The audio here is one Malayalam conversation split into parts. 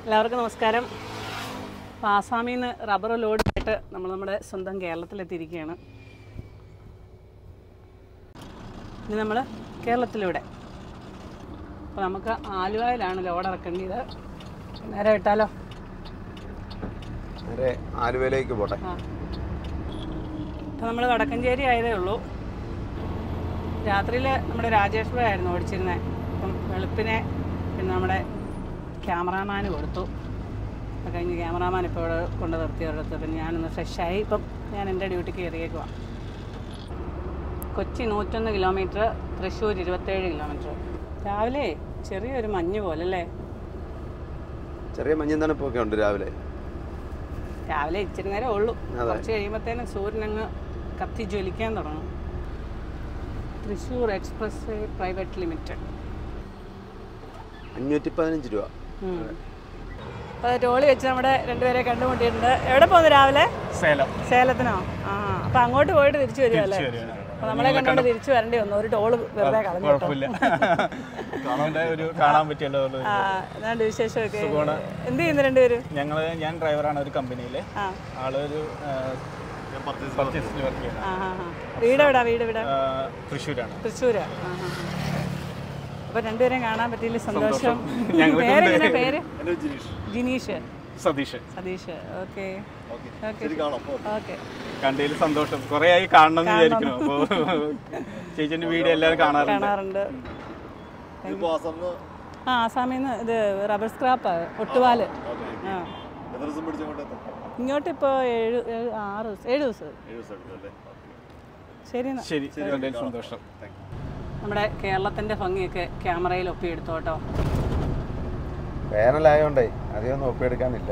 എല്ലാവർക്കും നമസ്കാരം അപ്പോൾ ആസാമിൽ നിന്ന് റബ്ബർ ലോഡ് ആയിട്ട് നമ്മൾ നമ്മുടെ സ്വന്തം കേരളത്തിലെത്തിയിരിക്കുകയാണ് ഇനി നമ്മൾ കേരളത്തിലൂടെ അപ്പോൾ നമുക്ക് ആലുവയിലാണ് ലോഡ് ഇറക്കേണ്ടത് നേരെ വിട്ടാലോ നേരെ ആലുവയിലേക്ക് പോട്ടെ ആ അപ്പോൾ നമ്മൾ വടക്കഞ്ചേരി ആയതേ ഉള്ളൂ രാത്രിയിൽ നമ്മുടെ രാജേഷ് ഭായ് ആയിരുന്നു ഓടിച്ചിരുന്നത് അപ്പം വെളുപ്പിനെ പിന്നെ നമ്മുടെ ക്യാമറാമാന് കൊടുത്തു അത് കഴിഞ്ഞ് ക്യാമറാമാൻ ഇപ്പോൾ ഇവിടെ കൊണ്ട് നിർത്തി ഒരിടത്ത് പിന്നെ ഞാനൊന്ന് ഫ്രഷായി ഇപ്പം ഞാൻ എൻ്റെ ഡ്യൂട്ടിക്ക് കയറിയേക്കുവാ കൊച്ചി നൂറ്റൊന്ന് കിലോമീറ്റർ തൃശ്ശൂർ ഇരുപത്തേഴ് കിലോമീറ്റർ രാവിലെ ചെറിയൊരു മഞ്ഞ് പോലെ അല്ലേ ചെറിയ മഞ്ഞും തണുപ്പൊക്കെ ഉണ്ട് രാവിലെ രാവിലെ ഇച്ചിരി നേരം ഉള്ളൂ അതെ. കുറച്ച് കഴിയുമ്പോഴത്തേനും സൂര്യൻ അങ്ങ് കത്തി ജ്വലിക്കാൻ തുടങ്ങും Thrissur expressway private limited അഞ്ഞൂറ്റി പതിനഞ്ച് രൂപ അപ്പോൾ ടോളി വെച്ച് നമ്മുടെ രണ്ടുപേരെ കണ്ടുമുട്ടിയിട്ടുണ്ട് എവിടെ പോകുന്നു രാവിലെ സേലം സേലത്തിനോ ആ അപ്പോൾ അങ്ങോട്ട് പോയിട്ട് തിരിച്ചു വരുമല്ലേ വരികയാണ്. അപ്പോൾ നമ്മളെ കണ്ടുകൊണ്ട് തിരിച്ചു വരേണ്ടി വന്നു ഒരു ടോള് വെറുതെ കളഞ്ഞു കേട്ടോ കുഴപ്പമില്ല കാണാൻ ഒരു കാണാൻ പറ്റിയല്ലോ അതുകൊണ്ട് ആ എന്നാണ്ട് വിശേഷമൊക്കെ എന്ത് ചെയ്യുന്നു രണ്ടുപേരും ഞങ്ങൾ ഞാൻ ഡ്രൈവറാണ് ഒരു കമ്പനിയിൽ ആ ആളൊരു പർച്ചേസിൽ വർക്ക് ചെയ്യുന്നത് ആ ആ ആ വീട് എവിടാ വീട് എവിടാ ആ, തൃശ്ശൂരാണ് തൃശ്ശൂര് ആ ആ അപ്പോൾ രണ്ടുപേരെയും കാണാൻ പറ്റിയില്ല സന്തോഷം ഞങ്ങൾക്കുണ്ട്. പേരെങ്ങനെ പേര് Jineesh Satheesh Satheesh okay okay okay കണ്ടതിൽ സന്തോഷം കുറേ ആയി കാണണം എന്ന് വിചാരിക്കുന്നു അപ്പോൾ ചേച്ചിന്റെ വീഡിയോ എല്ലാവരും കാണാറുണ്ട് കാണാറുണ്ട് ആ ആസാമിൽ നിന്ന് ഇത് റബ്ബർ സ്ക്രാപ്പ് ഒട്ടുപാല് ആ ഇങ്ങോട്ട് ഇപ്പോൾ ഏഴ് ഏഴ് ആറ് ദിവസം ഏഴ് ദിവസം ശരി എന്നാ ശരി കണ്ടതിൽ സന്തോഷം നമ്മുടെ കേരളത്തിൻ്റെ ഭംഗിയൊക്കെ ക്യാമറയിൽ ഒപ്പിയെടുത്തു കേട്ടോ വേനലായോണ്ടേ അധികമൊന്നും ഒപ്പിയെടുക്കാനില്ല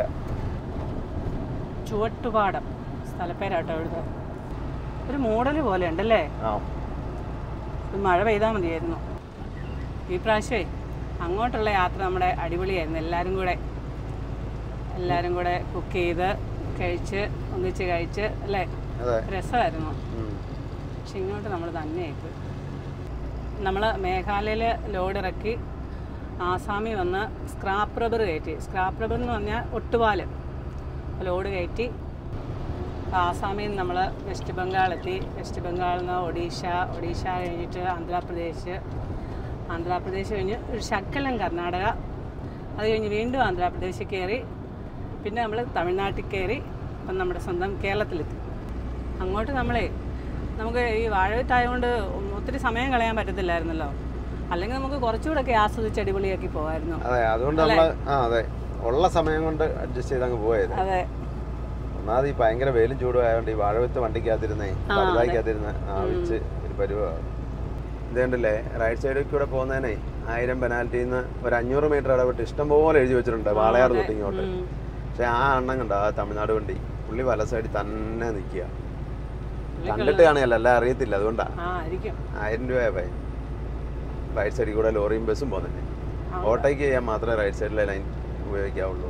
ചുവട്ടുപാടം സ്ഥലപ്പേരാട്ടോ എഴുതുക ഒരു മോഡൽ പോലെ ഉണ്ടല്ലേ ആ ഒരു മഴ പെയ്താൽ മതിയായിരുന്നു ഈ പ്രാവശ്യമേ അങ്ങോട്ടുള്ള യാത്ര നമ്മുടെ അടിപൊളിയായിരുന്നു എല്ലാവരും കൂടെ എല്ലാവരും കൂടെ കുക്ക് ചെയ്ത് കഴിച്ച് ഒന്നിച്ച് കഴിച്ച് അല്ലേ അതെ രസമായിരുന്നു ഉം. പക്ഷെ ഇങ്ങോട്ട് നമ്മൾ തന്നെയായിപ്പോയി നമ്മൾ മേഘാലയയിൽ ലോഡ് ഇറക്കി ആസാമിൽ വന്ന് സ്ക്രാപ്പ് റബ്ബർ കയറ്റി സ്ക്രാപ്പ് റബ്ബർ എന്ന് പറഞ്ഞാൽ ഒട്ടുപാല് ലോഡ് കയറ്റി അപ്പോൾ ആസാമിൽ നിന്ന് നമ്മൾ വെസ്റ്റ് ബംഗാൾ എത്തി വെസ്റ്റ് ബംഗാളിൽ നിന്ന് ഒഡീഷ ഒഡീഷ കഴിഞ്ഞിട്ട് ആന്ധ്രാപ്രദേശ് ആന്ധ്രാപ്രദേശ് കഴിഞ്ഞ് ഒരു ശക്കലം കർണാടക അത് കഴിഞ്ഞ് വീണ്ടും ആന്ധ്രാപ്രദേശിൽ കയറി പിന്നെ നമ്മൾ തമിഴ്നാട്ടിൽ കയറി ഇപ്പം നമ്മുടെ സ്വന്തം കേരളത്തിലെത്തി അങ്ങോട്ട് നമ്മളെ നമുക്ക് ഈ വാഴവിത്തായതുകൊണ്ട് ഒത്തിരി സമയം കളയാൻ പറ്റത്തില്ലായിരുന്നല്ലോ അല്ലെങ്കിൽ നമുക്ക് കുറച്ചുകൂടെ ഒക്കെ ആസ്വദിച്ച് അടിപൊളിയാക്കി പോകായിരുന്നു അതെ അതുകൊണ്ട് നമ്മള് ആ അതെ ഉള്ള സമയം കൊണ്ട് അഡ്ജസ്റ്റ് ചെയ്ത് അങ്ങ് പോയത് അതെ ഒന്നാമത് ഈ ഭയങ്കര വെയിലും ചൂടും ആയതുകൊണ്ട് ഈ വാഴവിത്ത് വണ്ടിക്കകത്തിരുന്നേ പടുതാക്കകത്തിരുന്ന് ആവിച്ച് ഒരു പരുവാണ് ഇത് കണ്ടില്ലേ റൈറ്റ് സൈഡിൽ കൂടെ പോകുന്നതിനെ ആയിരം പെനാൽറ്റിന്ന് ഒരു അഞ്ഞൂറ് മീറ്റർ ഇടപെട്ട് ഇഷ്ടംപോലെ എഴുതി വെച്ചിട്ടുണ്ട് വാളയാർ തൊട്ട് ഇങ്ങോട്ട് ഉം. പക്ഷെ ആ അണ്ണം കണ്ട ആ തമിഴ്നാട് വണ്ടി പുള്ളി വല സൈഡിൽ തന്നെ നിൽക്കുക കണ്ടിട്ട് കാണുകയല്ല അല്ല അറിയത്തില്ല അതുകൊണ്ടാ ആ ആയിരിക്കും ആയിരം രൂപയാ പൈ റൈറ്റ് സൈഡിൽ കൂടെ ലോറിയും ബസ്സും പോകുന്നുണ്ട് ഓട്ടോയ്ക്ക് ചെയ്യാൻ മാത്രമേ റൈറ്റ് സൈഡിലെ ലൈൻ ഉപയോഗിക്കാവുള്ളൂ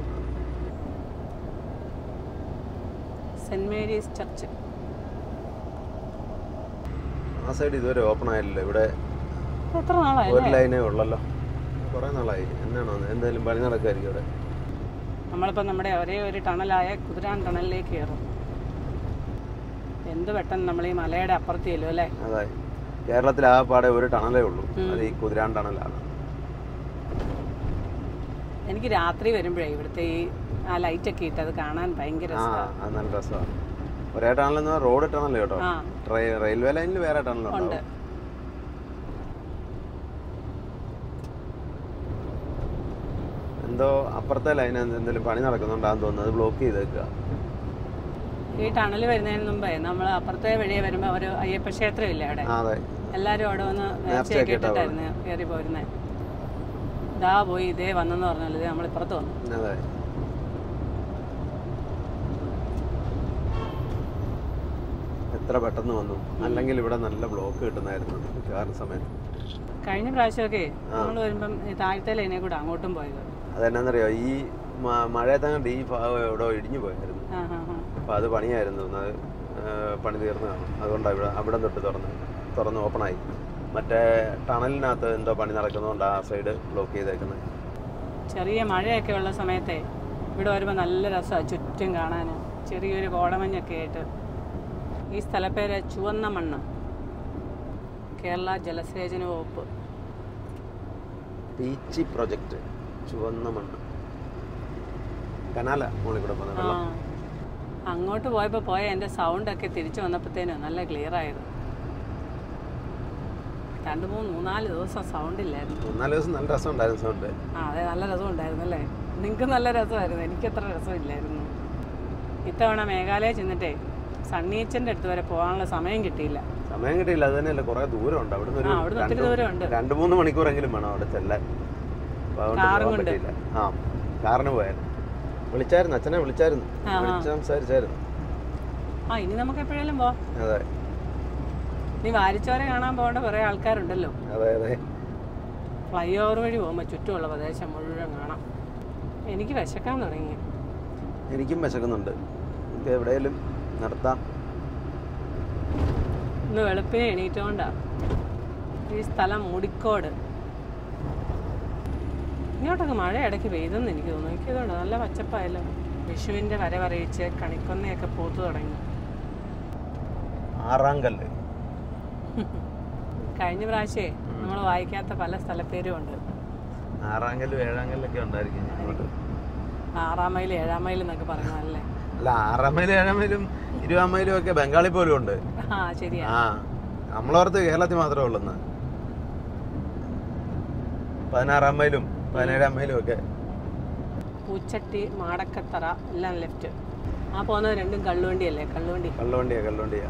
സെന്റ് മേരീസ് ചർച്ച് ആ സൈഡ് ഇതുവരെ ഓപ്പൺ ആയില്ലല്ലോ ഇവിടെ ഇപ്പൊ എത്ര നാളായി ഒരു ലൈനേ ഉള്ളല്ലോ കുറേ നാളായി എന്നാണോ എന്തായാലും പണി നടക്കുമായിരിക്കും ഇവിടെ നമ്മളിപ്പോൾ നമ്മുടെ ഒരേ ഒരു ടണലായ കുതിരാൻ ടണലിലേക്ക് കയറും എന്ത് പെട്ടെന്ന് നമ്മൾ ഈ മലയുടെ അപ്പുറത്ത് ചെല്ലും അല്ലേ അതെ കേരളത്തിൽ ആ പാടെ ഒരു ടണലേ ഉള്ളൂ അത് ഈ കുതിരാൻ ടണലാണ് എനിക്ക് രാത്രി വരുമ്പോഴേ ഇവിടുത്തെ ഈ ആ ലൈറ്റൊക്കെ ഇട്ട് അത് കാണാൻ ഭയങ്കര ആ രസമാണ് അത് നല്ല രസമാണ് ഒരേ ടണലെന്ന് റോഡ് ടണൽ കേട്ടോ ആ ട്രെയിൻ റെയിൽവേ ലൈനിൽ വേറെ ഉണ്ട് ടണലുണ്ടോ എന്തോ അപ്പുറത്തെ ലൈൻ എന്തെങ്കിലും പണി നടക്കുന്നുണ്ടാന്ന് തോന്നുന്നു അത് ബ്ലോക്ക് ചെയ്തേക്കുക ഈ ടണൽ വരുന്നതിന് മുമ്പേ നമ്മൾ അപ്പുറത്തെ വഴിയെ വരുമ്പോൾ ഒരു അയ്യപ്പ ക്ഷേത്രം ഇല്ലേ അവിടെ ആ അതെ എല്ലാവരും അവിടെ വന്ന് നേർച്ചയൊക്കെ ഇട്ടിട്ടായിരുന്നു കയറി പോരുന്നത് ഇതാ പോയി ഇതേ വന്നെന്ന് പറഞ്ഞാൽ ഇത് നമ്മൾ ഇപ്പുറത്ത് വന്നു അതെ എത്ര പെട്ടെന്ന് വന്നു അല്ലെങ്കിൽ ഇവിടെ നല്ല ബ്ലോക്ക് കിട്ടുന്നായിരുന്നു മിക്കവാറും സമയത്ത് കഴിഞ്ഞ പ്രാവശ്യമൊക്കെ നമ്മൾ വരുമ്പം ഈ താഴത്തെ ലൈനെ കൂടെ അങ്ങോട്ടും പോയത് അതെന്നാന്നറിയോ ഈ മ- മഴയത്തങ്ങണ്ട് ഈ ഭാഗം എവിടെ ഇടിഞ്ഞു പോയായിരുന്നു ആ ആ ആ അപ്പോൾ അത് പണിയായിരുന്നു അത് ആ, പണി തീർന്നു കാണും അതുകൊണ്ടാണ് ഇവിടെ അവിടെ തൊട്ട് തുറന്ന് തുറന്ന് ഓപ്പണായി മറ്റേ ടണലിനകത്ത് എന്തോ പണി നടക്കുന്നതുകൊണ്ട് ആ സൈഡ് ബ്ലോക്ക് ചെയ്തേക്കുന്നത് ചെറിയ മഴയൊക്കെ ഉള്ള സമയത്തെ ഇവിടെ വരുമ്പോൾ നല്ല രസമാണ് ചുറ്റും കാണാൻ ചെറിയൊരു കോടമഞ്ഞൊക്കെ ആയിട്ട് ഈ സ്ഥലപ്പേര് ചുവന്ന മണ്ണ് കേരള ജലസേചന വകുപ്പ് പീച്ചി പ്രൊജക്റ്റ് ചുവന്ന മണ്ണ് കനാല മുകളിൽ കൂടെ പോകുന്ന ആ വെള്ളം അങ്ങോട്ട് പോയപ്പോൾ പോയ എൻ്റെ സൗണ്ടൊക്കെ തിരിച്ചു വന്നപ്പോഴത്തേനും നല്ല ക്ലിയർ ആയത് രണ്ട് മൂന്ന് മൂന്നാല് ദിവസം സൗണ്ട് ഇല്ലായിരുന്നു മൂന്നാല് ദിവസം നല്ല രസം ഉണ്ടായിരുന്നു സൗണ്ട് ആ അതെ നല്ല രസമുണ്ടായിരുന്നു അല്ലേ നിങ്ങൾക്ക് നല്ല രസമായിരുന്നു എനിക്കത്ര രസമില്ലായിരുന്നു ഇത്തവണ മേഘാലയ ചെന്നിട്ടേ സണ്ണീച്ചൻ്റെ അടുത്ത് വരെ പോകാനുള്ള സമയം കിട്ടിയില്ല സമയം കിട്ടിയില്ല അത് തന്നെയല്ല കുറെ ദൂരം ഉണ്ട് അവിടുന്ന് ഒരു ആ അവിടുന്ന് ഒത്തിരി രണ്ട് ദൂരമുണ്ട് രണ്ട് മൂന്ന് മണിക്കൂറെങ്കിലും വേണം അവിടെ ചെല്ലാൻ അപ്പൊ അതുകൊണ്ട് കാറും പോകാൻ കൊണ്ട്. പറ്റിയില്ല ആ കാറിന് പോയായിരുന്നു വിളിച്ചായിരുന്നു അച്ഛനെ വിളിച്ചായിരുന്നു ആ, ആ. വിളിച്ച് സംസാരിച്ചായിരുന്നു ആ ഇനി നമുക്ക് എപ്പോഴേലും പോവാം അതെ നീ വാരിച്ചോരെ കാണാൻ പോകേണ്ട കുറേ ആൾക്കാരുണ്ടല്ലോ അതെ അതെ ഫ്ലൈ ഓവർ വഴി പോകുമ്പോൾ ചുറ്റുമുള്ള പ്രദേശം മുഴുവൻ കാണാം എനിക്ക് വിശക്കാൻ തുടങ്ങി എനിക്കും വിശക്കുന്നുണ്ട് നമുക്ക് എവിടെയെങ്കിലും നടത്താം ഇന്ന് വെളുപ്പിനെ എണീറ്റുകൊണ്ടാ ഈ സ്ഥലം മുടിക്കോട് ഇങ്ങോട്ടൊക്കെ മഴ ഇടയ്ക്ക് പെയ്തെന്ന് എനിക്ക് തോന്നുന്നു എനിക്ക് ഇതുകൊണ്ട് നല്ല പച്ചപ്പായല്ലോ വിഷുവിൻ്റെ വരവറിയിച്ച് കണിക്കൊന്നയൊക്കെ പൂത്തു തുടങ്ങി ആറാം കല്ല് കഴിഞ്ഞ പ്രാവശ്യമേ നമ്മൾ വായിക്കാത്ത പല സ്ഥലപ്പേരും ഉണ്ട് ആറാം കല്ലും ഏഴാം കല്ലൊക്കെ ഉണ്ടായിരിക്കും ഇങ്ങോട്ട് ആറാം മൈൽ ഏഴാം മൈൽ എന്നൊക്കെ പറയുന്നതല്ലേ അല്ല ആറാം മൈലും ഏഴാം മൈലും ഇരുപതാം മൈലും ഒക്കെ ബംഗാളി പോലും ഉണ്ട് ആ ശരിയാ ആ നമ്മളോർത്ത് കേരളത്തിൽ മാത്രമേ ഉള്ളെന്ന് പതിനാറാം മൈലും പതിനേഴാം മൈലും ഒക്കെ പൂച്ചട്ടി മാടക്കത്തറ എല്ലാം ലെഫ്റ്റ് ആ പോകുന്നത് രണ്ടും കള്ളുവണ്ടിയല്ലേ കള്ളുവണ്ടി കള്ളുവണ്ടിയാ കള്ളുവണ്ടിയാ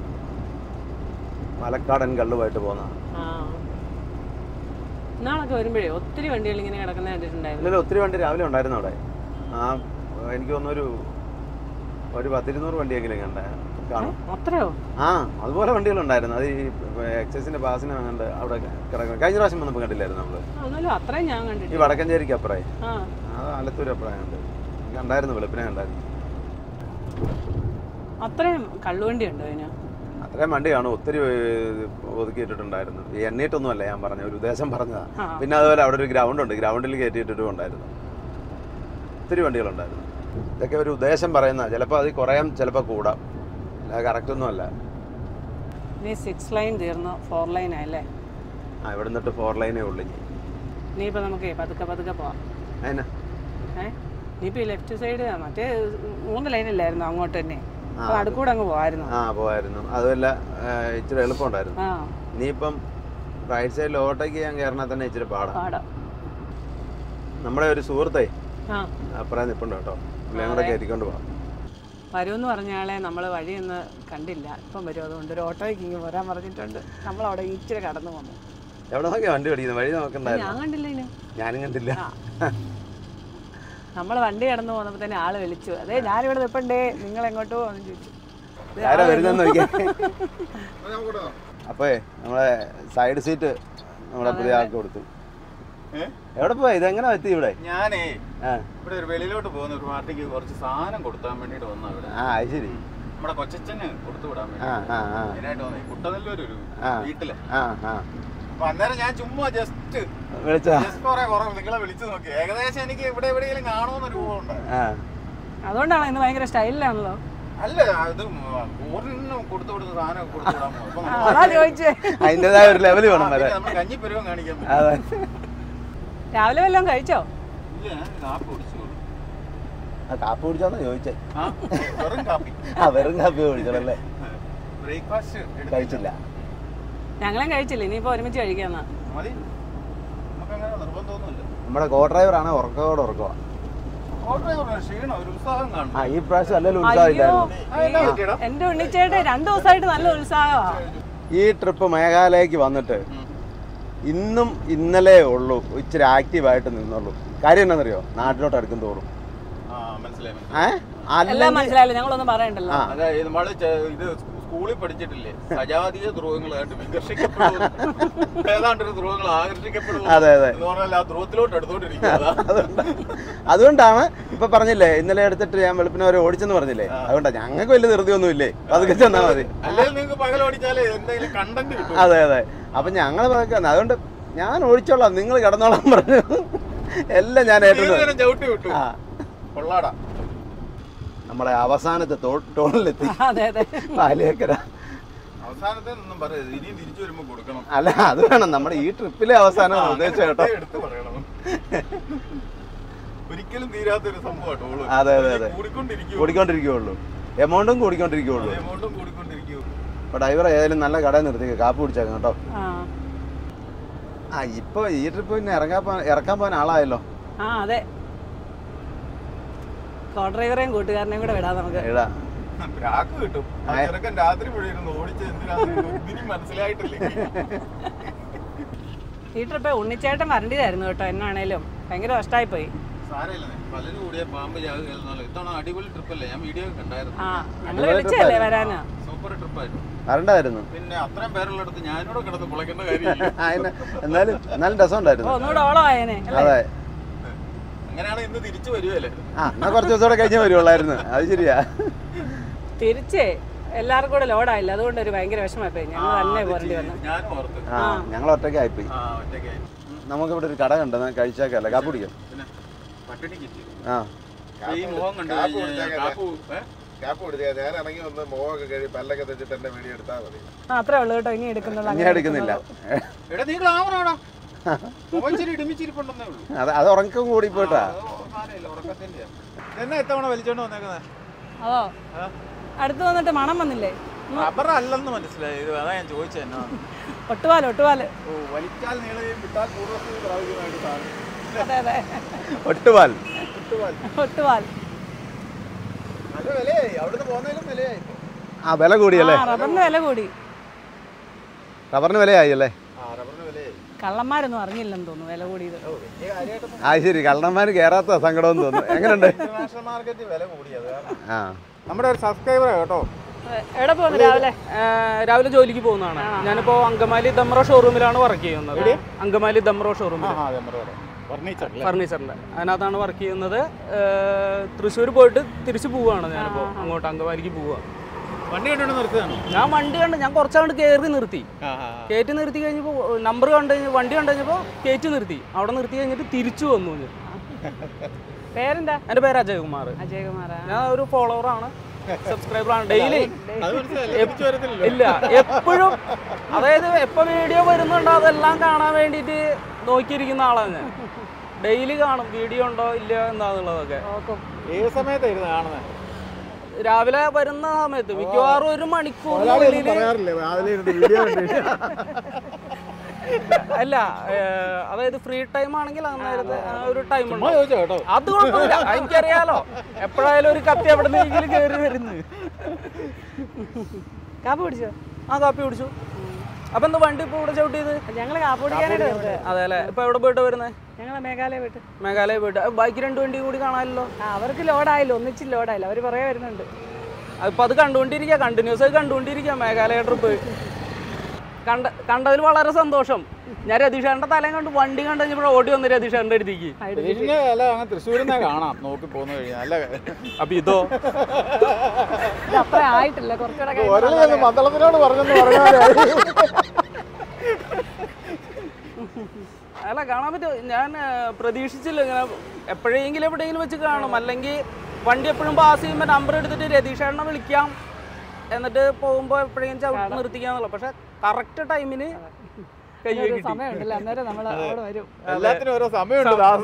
പാലക്കാടൻ കള്ളുമായിട്ട് പോന്ന ആ ഇന്നാളൊക്കെ വരുമ്പോഴേ ഒത്തിരി വണ്ടികൾ ഇങ്ങനെ കിടക്കുന്ന കണ്ടിട്ടുണ്ടായിരുന്നു ഇല്ലല്ലോ ഒത്തിരി വണ്ടി രാവിലെ ഉണ്ടായിരുന്നു അവിടെ ആ എനിക്ക് തോന്നുന്നൊരു ഒരു പത്തിരുന്നൂറ് വണ്ടിയെങ്കിലും കണ്ട കാണും അത്രയോ ആ അതുപോലെ വണ്ടികളുണ്ടായിരുന്നു അത് ഈ എക്സൈസിന്റെ പാസിന് കണ്ട് അവിടെ കിടക്കണം കഴിഞ്ഞ പ്രാവശ്യം വന്നപ്പോൾ കണ്ടില്ലായിരുന്നു നമ്മള് ആ, എന്നാലും അത്രയും ഞാൻ ഈ കണ്ടിട്ടില്ല വടക്കഞ്ചേരിക്ക് അപ്പുറേ ആ അത് ആലത്തൂർ അപ്പുറേ കണ്ട് കണ്ടായിരുന്നു വെളുപ്പിനെ കണ്ടായിരുന്നു അത്രയും കള്ളുവണ്ടി ഉണ്ടോ അതിന് അത്രയും വണ്ടി കാണും ഒത്തിരി ഏർ, ഒതുക്കിയിട്ടിട്ടുണ്ടായിരുന്നു ഈ എണ്ണീട്ടൊന്നുമല്ല ഞാൻ പറഞ്ഞ ഒരു ഉദ്ദേശം പറഞ്ഞതാ ആ. പിന്നെ അതുപോലെ അവിടെ ഒരു ഗ്രൗണ്ട് ഉണ്ട് ഗ്രൗണ്ടിൽ കയറ്റിയിട്ടിട്ടും ഉണ്ടായിരുന്നു ഒത്തിരി വണ്ടികളുണ്ടായിരുന്നു ഇതൊക്കെ ഒരു ഉദ്ദേശം പറയുന്ന ചിലപ്പോൾ അത് കുറയാം ചിലപ്പോൾ കൂടാം അല്ല കറക്റ്റ് ഒന്നും അല്ല ഇനി സിക്സ് ലൈൻ തീർന്നു ഫോർ ലൈൻ ആയല്ലേ ആ ഇവിടെ നിന്നിട്ട് ഫോർ ലൈനേ ഉള്ളു ഇനി ഇനിയിപ്പോൾ നമുക്ക് പതുക്കെ പതുക്കെ പോവാം അതിനാ ഏ ഇനിയിപ്പോൾ ഈ ലെഫ്റ്റ് സൈഡ് മറ്റേ മൂന്ന് ലൈനില്ലായിരുന്നു അങ്ങോട്ട് തന്നെ ആ, അപ്പോൾ അടുക്കൂടെ അങ്ങ് പോകായിരുന്നു ആ പോയായിരുന്നു അതുമല്ല ഏർ, ഇച്ചിരി എളുപ്പമുണ്ടായിരുന്നു ആ ഇനിയിപ്പം റൈറ്റ് സൈഡിൽ ഓവർടേക്ക് ചെയ്യാൻ കയറണ തന്നെ ഇച്ചിരി പാടാം പാടാം നമ്മുടെ ഒരു സുഹൃത്തേ ആ അപ്പുറം നിൽപ്പുണ്ട് കേട്ടോ എല്ലാം കൂടെ കയറ്റിക്കൊണ്ട് പോവാം വരുമെന്ന് പറഞ്ഞ ആളെ നമ്മൾ വഴിയൊന്ന് കണ്ടില്ല ഇപ്പം വരും അതുകൊണ്ട് ഒരു ഓട്ടോയ്ക്ക് ഇങ്ങ് വരാൻ പറഞ്ഞിട്ടുണ്ട് നമ്മളവിടെ ഇച്ചിരി കടന്നു വന്നു എവിടെ നോക്കിയാ വണ്ടി ഓടിക്കുന്നത് വഴി നോക്കണ്ടായിരുന്നു ഞാൻ കണ്ടില്ല ഇനി ഞാനും കണ്ടില്ല നമ്മൾ വണ്ടി കടന്നു പോന്നപ്പോൾ തന്നെ ആള് വിളിച്ചു അതെ ഞാനിവിടെ നിൽപ്പണ്ടേ നിങ്ങൾ എങ്ങോട്ടോ എന്ന് ചോദിച്ചു ഇത് ആരാ ആള് വരുന്നെന്ന് നോക്കിയാ അപ്പേ നമ്മളെ സൈഡ് സീറ്റ് നമ്മളെ പുതിയ ആൾക്ക് കൊടുത്തു ഏ? എവിടെ പോയി ഇതെങ്ങനെ എത്തി ഇവിടെ ഞാനേ ആ ഇവിടെ ഒരു വെളിയിലോട്ട് പോകുന്ന ഒരു പാർട്ടിക്ക് കുറച്ച് സാധനം കൊടുത്താൻ വേണ്ടിട്ട് വന്ന ഇവിടെ ആ അത് ശരി നമ്മുടെ കൊച്ചച്ഛന് കൊടുത്തു വിടാൻ വേണ്ടി ആ ആ ആ അതിനായിട്ട് വന്നേ കുട്ടനല്ലൂർ ഒരു ആ. വീട്ടില് ആ ആ അപ്പൊ അന്നേരം ഞാൻ ചുമ്മാ ജസ്റ്റ് വിളിച്ചാ ജസ്റ്റ് കുറെ കുറെ നിങ്ങളെ വിളിച്ചു നോക്കി ഏകദേശം എനിക്ക് ഇവിടെ എവിടെയെങ്കിലും കാണുമെന്ന് രൂപമുണ്ട് ആ അതുകൊണ്ടാണ് ഇന്ന് ഭയങ്കര സ്റ്റൈലിലാണല്ലോ അല്ല അത് ഊറിന് കൊടുത്തു കൊടുത്ത സാധനം കൊടുത്തു വിടാൻ പോകും. അപ്പൊ ആ, നമ്മള് അതാ ചോദിച്ചേ അതിൻ്റെതായ ഒരു ലെവൽ വേണം ആ, വരെ പിന്നെ നമ്മള് കഞ്ഞിപ്പരുവം കാണിക്കാൻ പറ്റും. അതെ രാവിലെ വല്ലതും കഴിച്ചോ ഇല്ല ഞാൻ കാപ്പി കുടിച്ചോളൂ ആ കാപ്പി കുടിച്ചാന്നാ ചോദിച്ചേ ആ വെറും കാപ്പി ആ വെറും കാപ്പി കുടിച്ചോളല്ലേ ബ്രേക്ക്ഫാസ്റ്റ് കഴിച്ചില്ല ഞങ്ങളും കഴിച്ചില്ല ഇനിയിപ്പോൾ ഒരുമിച്ച് കഴിക്കാന്നാ മതി നമുക്കങ്ങനെ നിർബന്ധമൊന്നുമില്ല നമ്മുടെ കോ ഡ്രൈവറാണ് ഉറക്കത്തോടെ ഉറക്കമാ ഓട്ടോ ക്ഷീണം ഒരു ഉത്സാഹം കാണും ആ ഈ പ്രാവശ്യം അല്ലെങ്കിലും അയ്യോ ഉത്സാഹമില്ലായിരുന്നു ആ, എന്നാ പറ്റിയെടാ? എന്റെ ഉണ്ണിച്ചേട്ടെ രണ്ടു ദിവസമായിട്ട് നല്ല ഉത്സാഹമാ ഈ ട്രിപ്പ് മേഘാലയക്ക് വന്നിട്ട് ഉം. ഇന്നും ഇന്നലെ ഉള്ളൂ ഇച്ചിരി ആക്റ്റീവായിട്ട് നിന്നുള്ളൂ കാര്യം എന്താണെന്നറിയോ നാട്ടിലോട്ട് അടുക്കും തോറും ആ മനസ്സിലായി മനസ്സിലായി. ഏ എല്ലാം അല്ലെങ്കിൽ മനസ്സിലായല്ലോ ഞങ്ങളൊന്നും പറയണ്ടല്ലോ ആ അതായത് നമ്മള് ചെ- ഇത് സ്കൂളിൽ പഠിച്ചിട്ടില്ലേ സജാതീയ ധ്രുവങ്ങളായിട്ട് വികർഷിക്കപ്പെടുന്നു ഏതാണ്ട് ഒരു ധ്രുവങ്ങൾ ആകർഷിക്കപ്പെടുന്നു അതെ, അതെ. എന്ന് പറഞ്ഞാൽ ആ ധ്രുവത്തിലോട്ട് എടുത്തോണ്ടിരിക്കുക അതാ. അതുകൊണ്ട് അതുകൊണ്ടാണ് ഇപ്പൊ പറഞ്ഞില്ലേ ഇന്നലെ എടുത്തിട്ട് ഞാൻ വെളുപ്പിനെ വരെ ഓടിച്ചെന്ന് പറഞ്ഞില്ലേ അതുകൊണ്ടാ ഞങ്ങൾക്ക് വലിയ ധൃതിയൊന്നും ഇല്ലേ അതൊക്കെ ചെന്നാ മതി അല്ലെങ്കിൽ നിങ്ങൾക്ക് പകൽ ഓടിച്ചാലേ എന്തെങ്കിലും കണ്ടന്റ് കിട്ടും അതെ അതെ അപ്പൊ ഞങ്ങൾ അതുകൊണ്ട് ഞാൻ ഓടിച്ചോളാം നിങ്ങൾ കിടന്നോളാം പറഞ്ഞു എല്ലാം ഞാൻ ഏത് ഏറ്റു നേരം ചവിട്ടി വിട്ടു ആ കൊള്ളാടാ നമ്മളെ അവസാനത്തെ ടോ- ടോളിലെത്തി അതെ അതെ പാലിയേക്കര അവസാനത്തെ ഒന്നും പറയരുത് ഇനിയും തിരിച്ചു വരുമ്പോ കൊടുക്കണം അല്ല അത് വേണം നമ്മുടെ ഈ ട്രിപ്പിലെ അവസാനം ആ, ഉദ്ദേശിച്ച കേട്ടോ അങ്ങനെ എടുത്ത് പറയണം ഒരിക്കലും തീരാത്തൊരു സംഭവം ടോള് അതെ, അതെ, അതെ. കൂടിക്കൊണ്ടിരിക്കും കൂടിക്കൊണ്ടിരിക്കുകയുള്ളൂ എമൗണ്ടും കൂടിക്കൊണ്ടിരിക്കുകയുള്ളൂ എമൗണ്ടും കൂടിക്കൊണ്ടിരിക്കും അപ്പൊ ഡ്രൈവർ ഏതായാലും നല്ല കടയിൽ നിർത്തിക്കുക കാപ്പ് കുടിച്ചേക്കാം കേട്ടോ ആ ആ ഇപ്പൊ ഈ ട്രിപ്പ് പിന്നെ ഇറങ്ങാൻ പോ- ഇറക്കാൻ പോകാൻ ആളായല്ലോ ആ അതെ കോ ഡ്രൈവറെയും കൂട്ടുകാരനെയും കൂടെ വിടാം നമുക്ക് എടാ ബ്രാക്ക് കിട്ടും ആ ആയ. ചെറുക്കൻ രാത്രി മുഴുവൻ ഓടിച്ച് എന്തിനാന്ന് ഇതിനും മനസ്സിലായിട്ടില്ലേ ഈ ട്രിപ്പ് ഉണ്ണിച്ചേട്ടൻ വരേണ്ടതായിരുന്നു കേട്ടോ എന്നാണേലും ഭയങ്കര കഷ്ടമായി പോയി സാരമില്ല പലരും കൂടിയ പാമ്പ് ചാകെ കേൾക്കുന്നല്ലോ ഇത്തവണ അടിപൊളി ട്രിപ്പല്ലേ ഞാൻ വീഡിയോ കണ്ടായിരുന്നു ആ ഞങ്ങൾ അതുപോലെ വിളിച്ചല്ലേ trip വരാന് സൂപ്പർ ട്രിപ്പായിരുന്നു വരണ്ടായിരുന്നു പിന്നെ അത്രയും പേരുള്ളടത്ത് ഞാനിവിടെ കിടന്ന് കുളയ്ക്കേണ്ട കാര്യമില്ല ആ, എന്നെ- എന്നാലും എന്നാലും ഓ രസമുണ്ടായിരുന്നു ഒന്നുകൂടെ ഓളം ആയേനെ അല്ലേ അതെ അങ്ങനെയാണ് ഇന്ന് തിരിച്ചു വരുവല്ലേ ആ എന്നാ കുറച്ച് ദിവസം കൂടെ കഴിഞ്ഞേ വരുവുള്ളായിരുന്നു അത് ശരിയാ തിരിച്ചേ എല്ലാവർക്കും കൂടെ ലോഡായില്ല അതുകൊണ്ട് ഒരു ഭയങ്കര വിഷമമായി പോയി ഞങ്ങൾ തന്നെ പോരേണ്ടി വന്നു ഞാനും ഓർത്ത് ആ ഞങ്ങൾ ഒറ്റയ്ക്ക് ആയിപ്പോയി ആ ഒറ്റയ്ക്കായി നമുക്കിവിടെ ഒരു കട കണ്ടെന്ന് കഴിച്ചേക്കല്ല കാപ്പ് കുടിക്കാം പിന്നെ പട്ടിണി കിട്ടി ആ ഈ മുഖം കണ്ടു കാപ്പ് കഴിഞ്ഞാൽ കുടിച്ചാൽ കാപ്പു ഏ? ക്യാപ്പ് കൊടുത്തേ നേരെ ഇറങ്ങി വന്ന് മുഖമൊക്കെ കഴി പല്ലൊക്കെ തെച്ചിട്ട് എന്റെ വീഡിയോ എടുത്താൽ മതി ആ അത്രേ ഉള്ളൂ കേട്ടോ ഇനി എടുക്കുന്നുള്ളൂ ഇനി അങ്ങനെ എടുക്കുന്നില്ല എടാ നീ ഗ്ലാമറാടാ മുഖംചിരി ഇടിമിച്ചിരിപ്പുണ്ടെന്നേ ഉള്ളൂ അത് അത് ഉറക്കം കൂടി പോയിട്ടാ അത് സാരമില്ല, ഉറക്കത്തിന്റെയാ. എന്നാ എത്തവണ വലിച്ചോണ്ട് വന്നേക്കുന്നത് അതോ അടുത്ത് വന്നിട്ട് മണം വന്നില്ലേ റബ്ബർ അല്ലെന്ന് മനസ്സിലായി ഇത് അതാ ഞാൻ ചോദിച്ചത് എന്നാ ഒട്ടുപാല് ഒട്ടുപാല് ഓ വലിച്ചാൽ നീളുകയും വിട്ടാൽ പൂർവ്വസ്ഥിതി പ്രാപിക്കുന്നതായിട്ട് സാധനം അതെ അതെ ഒട്ടുപാൽ ഒട്ടുപാൽ നല്ല വിലയായി അവിടുന്ന് പോകുന്നതിലും വിലയായി ഇപ്പൊ. ആ വില കൂടിയല്ലേ ആ റബ്ബറിന് വില കൂടി റബ്ബറിന് വിലയായി അല്ലേ ആ റബ്ബറിന് വിലയായി കള്ളന്മാരൊന്നും അറിഞ്ഞില്ലെന്ന് തോന്നുന്നു വില കൂടിയത് ഓ വലിയ കാര്യമായിട്ടൊന്നും ആ ശരി കള്ളന്മാർ കയറാത്ത സങ്കടമെന്ന് തോന്നുന്നു എങ്ങനെയുണ്ട് ഇന്റർനാഷണൽ മാർക്കറ്റിൽ വില കൂടിയത് ആ നമ്മുടെ ഒരു സബ്സ്ക്രൈബർ കേട്ടോ എവിടെ പോകുന്നു രാവിലെ ഏഹ് രാവിലെ ജോലിക്ക് പോകുന്നതാണ് ഞാനിപ്പോ അങ്കമാലി ദമ്രോ ഷോറൂമിലാണ് വർക്ക് ചെയ്യുന്നത് അങ്കമാലി ദമ്രോ ഷോറൂമിൽ ഫർണിച്ചർ ഫർണിച്ചറിന്റെ അതിനകത്താണ് വർക്ക് ചെയ്യുന്നത് ഏഹ് തൃശ്ശൂർ പോയിട്ട് തിരിച്ചു പോവുകയാണ് ഞാനിപ്പോ അങ്ങോട്ട് അങ്കമാലിക്ക് പോവുക വണ്ടി കണ്ടുകൊണ്ട് നിർത്തുകയാണോ ഞാൻ വണ്ടി കണ്ട് ഞാൻ കുറച്ചങ്ങോട്ട് കയറി നിർത്തി കയറ്റി നിർത്തി കഴിഞ്ഞപ്പോൾ നമ്പർ കണ്ടു കഴിഞ്ഞ് വണ്ടി കണ്ടു കഴിഞ്ഞപ്പോൾ കയറ്റി നിർത്തി അവിടെ നിർത്തി കഴിഞ്ഞിട്ട് തിരിച്ചു വന്നു ഞാൻ പേരെന്താ എൻ്റെ പേര് അജയകുമാർ അജയകുമാറാ ഞാൻ ഒരു ഫോളോവറാണ് സബ്സ്ക്രൈബറാണ് ഡെയിലി അത് മനസ്സിലായില്ല തിരിച്ചു വരത്തില്ലല്ലോ ഇല്ല എപ്പോഴും അതായത് എപ്പോൾ വീഡിയോ വരുന്നുണ്ടോ അതെല്ലാം കാണാൻ വേണ്ടിയിട്ട് നോക്കിയിരിക്കുന്ന ആളാണ് ഞാൻ ഡെയിലി കാണും വീഡിയോ ഉണ്ടോ ഇല്ലയോ എന്താന്നുള്ളതൊക്കെ നോക്കും ഏത് സമയത്തായിരുന്നു കാണുന്നത് രാവിലെ വരുന്ന സമയത്ത് മിക്കവാറും ഒരു മണിക്കൂറിനുള്ളിൽ പറയാറില്ലേ രാവിലെ ഇരുന്ന് വീഡിയോ കണ്ടിട്ട് അല്ല ഏഹ്, അതായത് ഫ്രീ ടൈം ആണെങ്കിൽ അന്നേരത്തെ ആ ഒരു ടൈം ഉണ്ട് ചോദിച്ചോ കേട്ടോ അത് കുഴപ്പമില്ല എനിക്കറിയാലോ എപ്പോഴായാലും ഒരു കത്തി എവിടെ നിന്നെങ്കിലും കയറി വരുന്നു കാപ്പ് പിടിച്ചോ ആ കാപ്പി കുടിച്ചു അപ്പൊ എന്താ വണ്ടി ഇപ്പൊ ഇവിടെ ചവിട്ടിയത് ഞങ്ങൾ കാപ്പ് പിടിക്കാനായിട്ട് വരുന്നത് അതെ അല്ലേ ഇപ്പൊ എവിടെ പോയിട്ട് വരുന്നത് ഞങ്ങൾ മേഘാലയ പോയിട്ട് മേഘാലയ പോയിട്ട് ബൈക്ക് രണ്ട് വണ്ടിയും കൂടി കാണാമല്ലോ ആ അവർക്ക് ലോഡായില്ല ഒന്നിച്ച് ലോഡായില്ല അവർ കുറേ വരുന്നുണ്ട് അതിപ്പോ അത് കണ്ടുകൊണ്ടിരിക്കുക കണ്ടിന്യൂസ് ആയി കണ്ടുകൊണ്ടിരിക്കുക മേഘാലയ ട്രിപ്പ് കണ്ട കണ്ടതിൽ വളരെ സന്തോഷം ഞാൻ രതീഷേന്റെ തലയും കണ്ട് വണ്ടി കണ്ടു കഴിഞ്ഞപ്പോൾ ഓടി വന്നു രതീഷേന്റെ അടുത്തേക്ക് രതീഷിന്റെ അല്ല അങ്ങ് തൃശ്ശൂരിൽ നിന്നേ കാണാം നോക്കി പോന്നു കഴിഞ്ഞാൽ നല്ല അപ്പൊ ഇതോ ഇത് അത്ര ആയിട്ടില്ല കുറച്ചുകൂടെ കഴിഞ്ഞ് മന്ദളത്തിനോട് പറഞ്ഞെന്ന് പറഞ്ഞാൽ അല്ല കാണാൻ പറ്റും ഞാൻ ആ, പ്രതീക്ഷിച്ചില്ല ഇങ്ങനെ എപ്പോഴെങ്കിലും എവിടെയെങ്കിലും വെച്ച് കാണും അല്ലെങ്കിൽ വണ്ടി എപ്പോഴും പാസ് ചെയ്യുമ്പോൾ നമ്പർ എടുത്തിട്ട് രതീഷേണ്ണ വിളിക്കാം എന്നിട്ട് പോകുമ്പോൾ എപ്പോഴെങ്കിലും ചവിട്ടി നിർത്തിക്കാന്നുള്ള പക്ഷെ കറക്റ്റ് ടൈമിന് കൈ ഒരു കിട്ടി സമയമുണ്ടല്ലോ അന്നേരം നമ്മൾ അവിടെ വരും എല്ലാത്തിനും ഓരോ സമയമുണ്ട് ദാസ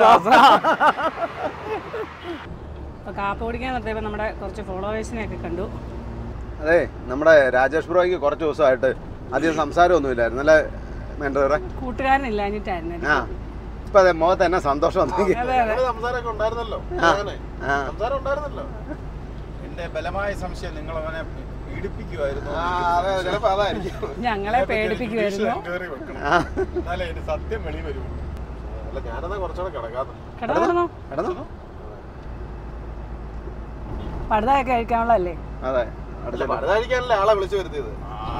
അപ്പോൾ കാപ്പ് കുടിക്കാൻ നിർത്തിയപ്പോൾ നമ്മുടെ കുറച്ച് ഫോളോവേഴ്സിനെയൊക്കെ കണ്ടു അതെ നമ്മുടെ രാജേഷ് ബ്രോയ്ക്ക് കുറച്ച് ദിവസമായിട്ട് അധികം സംസാരമൊന്നുമില്ലായിരുന്നു അല്ലേ മെൻഡറെ കൂട്ടുകാരനില്ലാഞ്ഞിട്ടായിരുന്നു ആ ഇപ്പൊ അതെ മുഖത്ത് തന്നെ സന്തോഷം വന്നെങ്കിൽ അതെ അതെ സംസാരമൊക്കെ ഉണ്ടായിരുന്നല്ലോ ആ. ഞാനേ. ആ സംസാരം ഉണ്ടായിരുന്നല്ലോ എന്റെ ബലമായ സംശയം നിങ്ങൾ അവനെ പീഡിപ്പിക്കുമായിരുന്നു ആ അതെ ചിലപ്പോ അതായിരിക്കും ഞങ്ങളെ പേടിപ്പിക്കുമായിരുന്നു കയറി വെക്കണം ആ എന്നാലേ അതിന്റെ സത്യം വെളി വരൂ അല്ല ഞാനെന്നാ കുറച്ചുകൂടെ കിടക്കാന്ന് കിടന്നു കിടന്നു പടുതയൊക്കെ കഴിക്കാനുള്ളതല്ലേ അതെ അല്ല അടുത്ത പഴുതാഴിക്കാനല്ലേ ആളെ വിളിച്ചു വരുത്തിയത്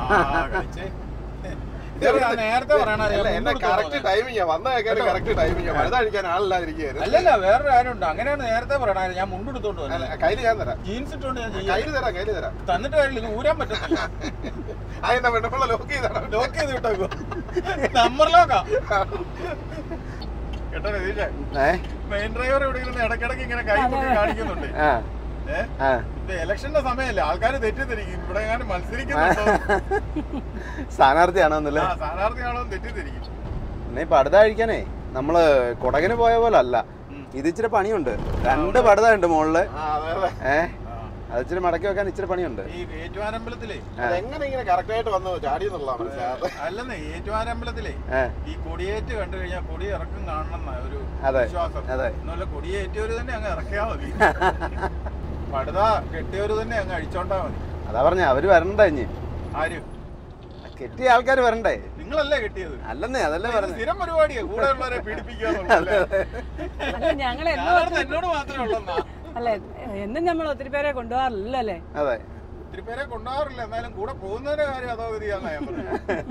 നേരത്തെ പറയണ അല്ല എന്നെ കറക്റ്റ് ടൈമിങ്ങാ വന്ന കേൾക്കാൻ കറക്റ്റ് ടൈമിങ്ങാ പഴുതാഴിക്കാൻ ആളില്ലാതിരിക്കുകയായിരുന്നു അല്ലല്ല വേറൊരു കാര്യമുണ്ട് അങ്ങനെയാണ് നേരത്തെ പറയണ ഞാൻ മുണ്ടെടുത്തോണ്ട് അല്ല വന്നത് കയ്യിൽ ഞാൻ തരാം ജീൻസ് ഇട്ടോണ്ട് ഞാൻ ചെയ്യാം കയ്യിൽ തരാം കയ്യിൽ തരാം തന്നിട്ട് കാര്യമില്ല ഇത് ഊരാൻ പറ്റത്തില്ല അതെന്താ പെണ്ണുള്ള ലോക്ക് ചെയ്താണ് ലോക്ക് ചെയ്ത് വിട്ടേക്കോ നമ്പർ ലോക്കാ കേട്ടോ രതീഷേ ഏ മെയിൻ ഡ്രൈവർ ഇവിടെ ഇരുന്ന് ഇടയ്ക്കിടയ്ക്ക് ഇങ്ങനെ കൈ കുത്തി കാണിക്കുന്നുണ്ട് ആ ഏ ആ ഇത് ഇലക്ഷന്റെ സമയമല്ലേ ആൾക്കാർ തെറ്റിദ്ധരിക്കും ഇവിടെ എങ്ങാനും മത്സരിക്കുന്നുണ്ടോ സ്ഥാനാർത്ഥിയാണോ എന്നല്ലേ ആ സ്ഥാനാർത്ഥിയാണോ എന്ന് തെറ്റിദ്ധരിക്കും പിന്നെ ഈ പടുത കഴിക്കാനേ നമ്മള് കുടകിന് പോയ പോലെ അല്ല ഇത് ഇച്ചിരി പണിയുണ്ട് രണ്ട് പടുത ഉണ്ട് മുകളില് ആ, അതെ, അതെ. ഏ ആ. അത് ഇച്ചിരി മടക്കി വെക്കാൻ ഇച്ചിരി പണിയുണ്ട് ഈ ഏറ്റുവാനമ്പലത്തിലേ അതെങ്ങനെ ഇങ്ങനെ കറക്റ്റ് ആയിട്ട് വന്നു ചാടി എന്നുള്ളതാണ് മനസ്സിലാകാതെ അല്ലെന്നേ ഏറ്റുവാനമ്പലത്തിലേ ഏ ഈ കൊടിയേറ്റ് കണ്ടു കഴിഞ്ഞാൽ കൊടി ഇറക്കം കാണണം എന്നാ ഒരു അതെ, വിശ്വാസം അതെ. എന്നല്ല കൊടിയേറ്റിയവര് തന്നെ അങ്ങ് ഇറക്കിയാ മതി പടുത കെട്ടിയവര് തന്നെ അങ്ങ് അഴിച്ചോണ്ടാ മതി അതാ പറഞ്ഞ അവര് വരണ്ടേ ഇനി ആര് കെട്ടിയ ആൾക്കാർ വരണ്ടേ നിങ്ങളല്ലേ കെട്ടിയത് അല്ലെന്നേ അതല്ലേ ഇത് പറഞ്ഞേ സ്ഥിരം പരിപാടിയാ കൂടെ ഉള്ളവരെ പീഡിപ്പിക്കുക എന്നുള്ളതല്ലേ? അല്ല ഞങ്ങൾ എന്നും ഞാനോർത്ത് എന്നോട് മാത്രമേ ഉള്ളെന്നാ അല്ലെ എന്നും നമ്മൾ ഒത്തിരി പേരെ കൊണ്ടുപോകാറില്ലല്ലോ അല്ലേ അതെ ഒത്തിരി പേരെ കൊണ്ടുപോകാറില്ല എന്നാലും കൂടെ പോകുന്നതിന്റെ കാര്യം അതോ ഗതിയാന്നാ ഞാൻ പറഞ്ഞത്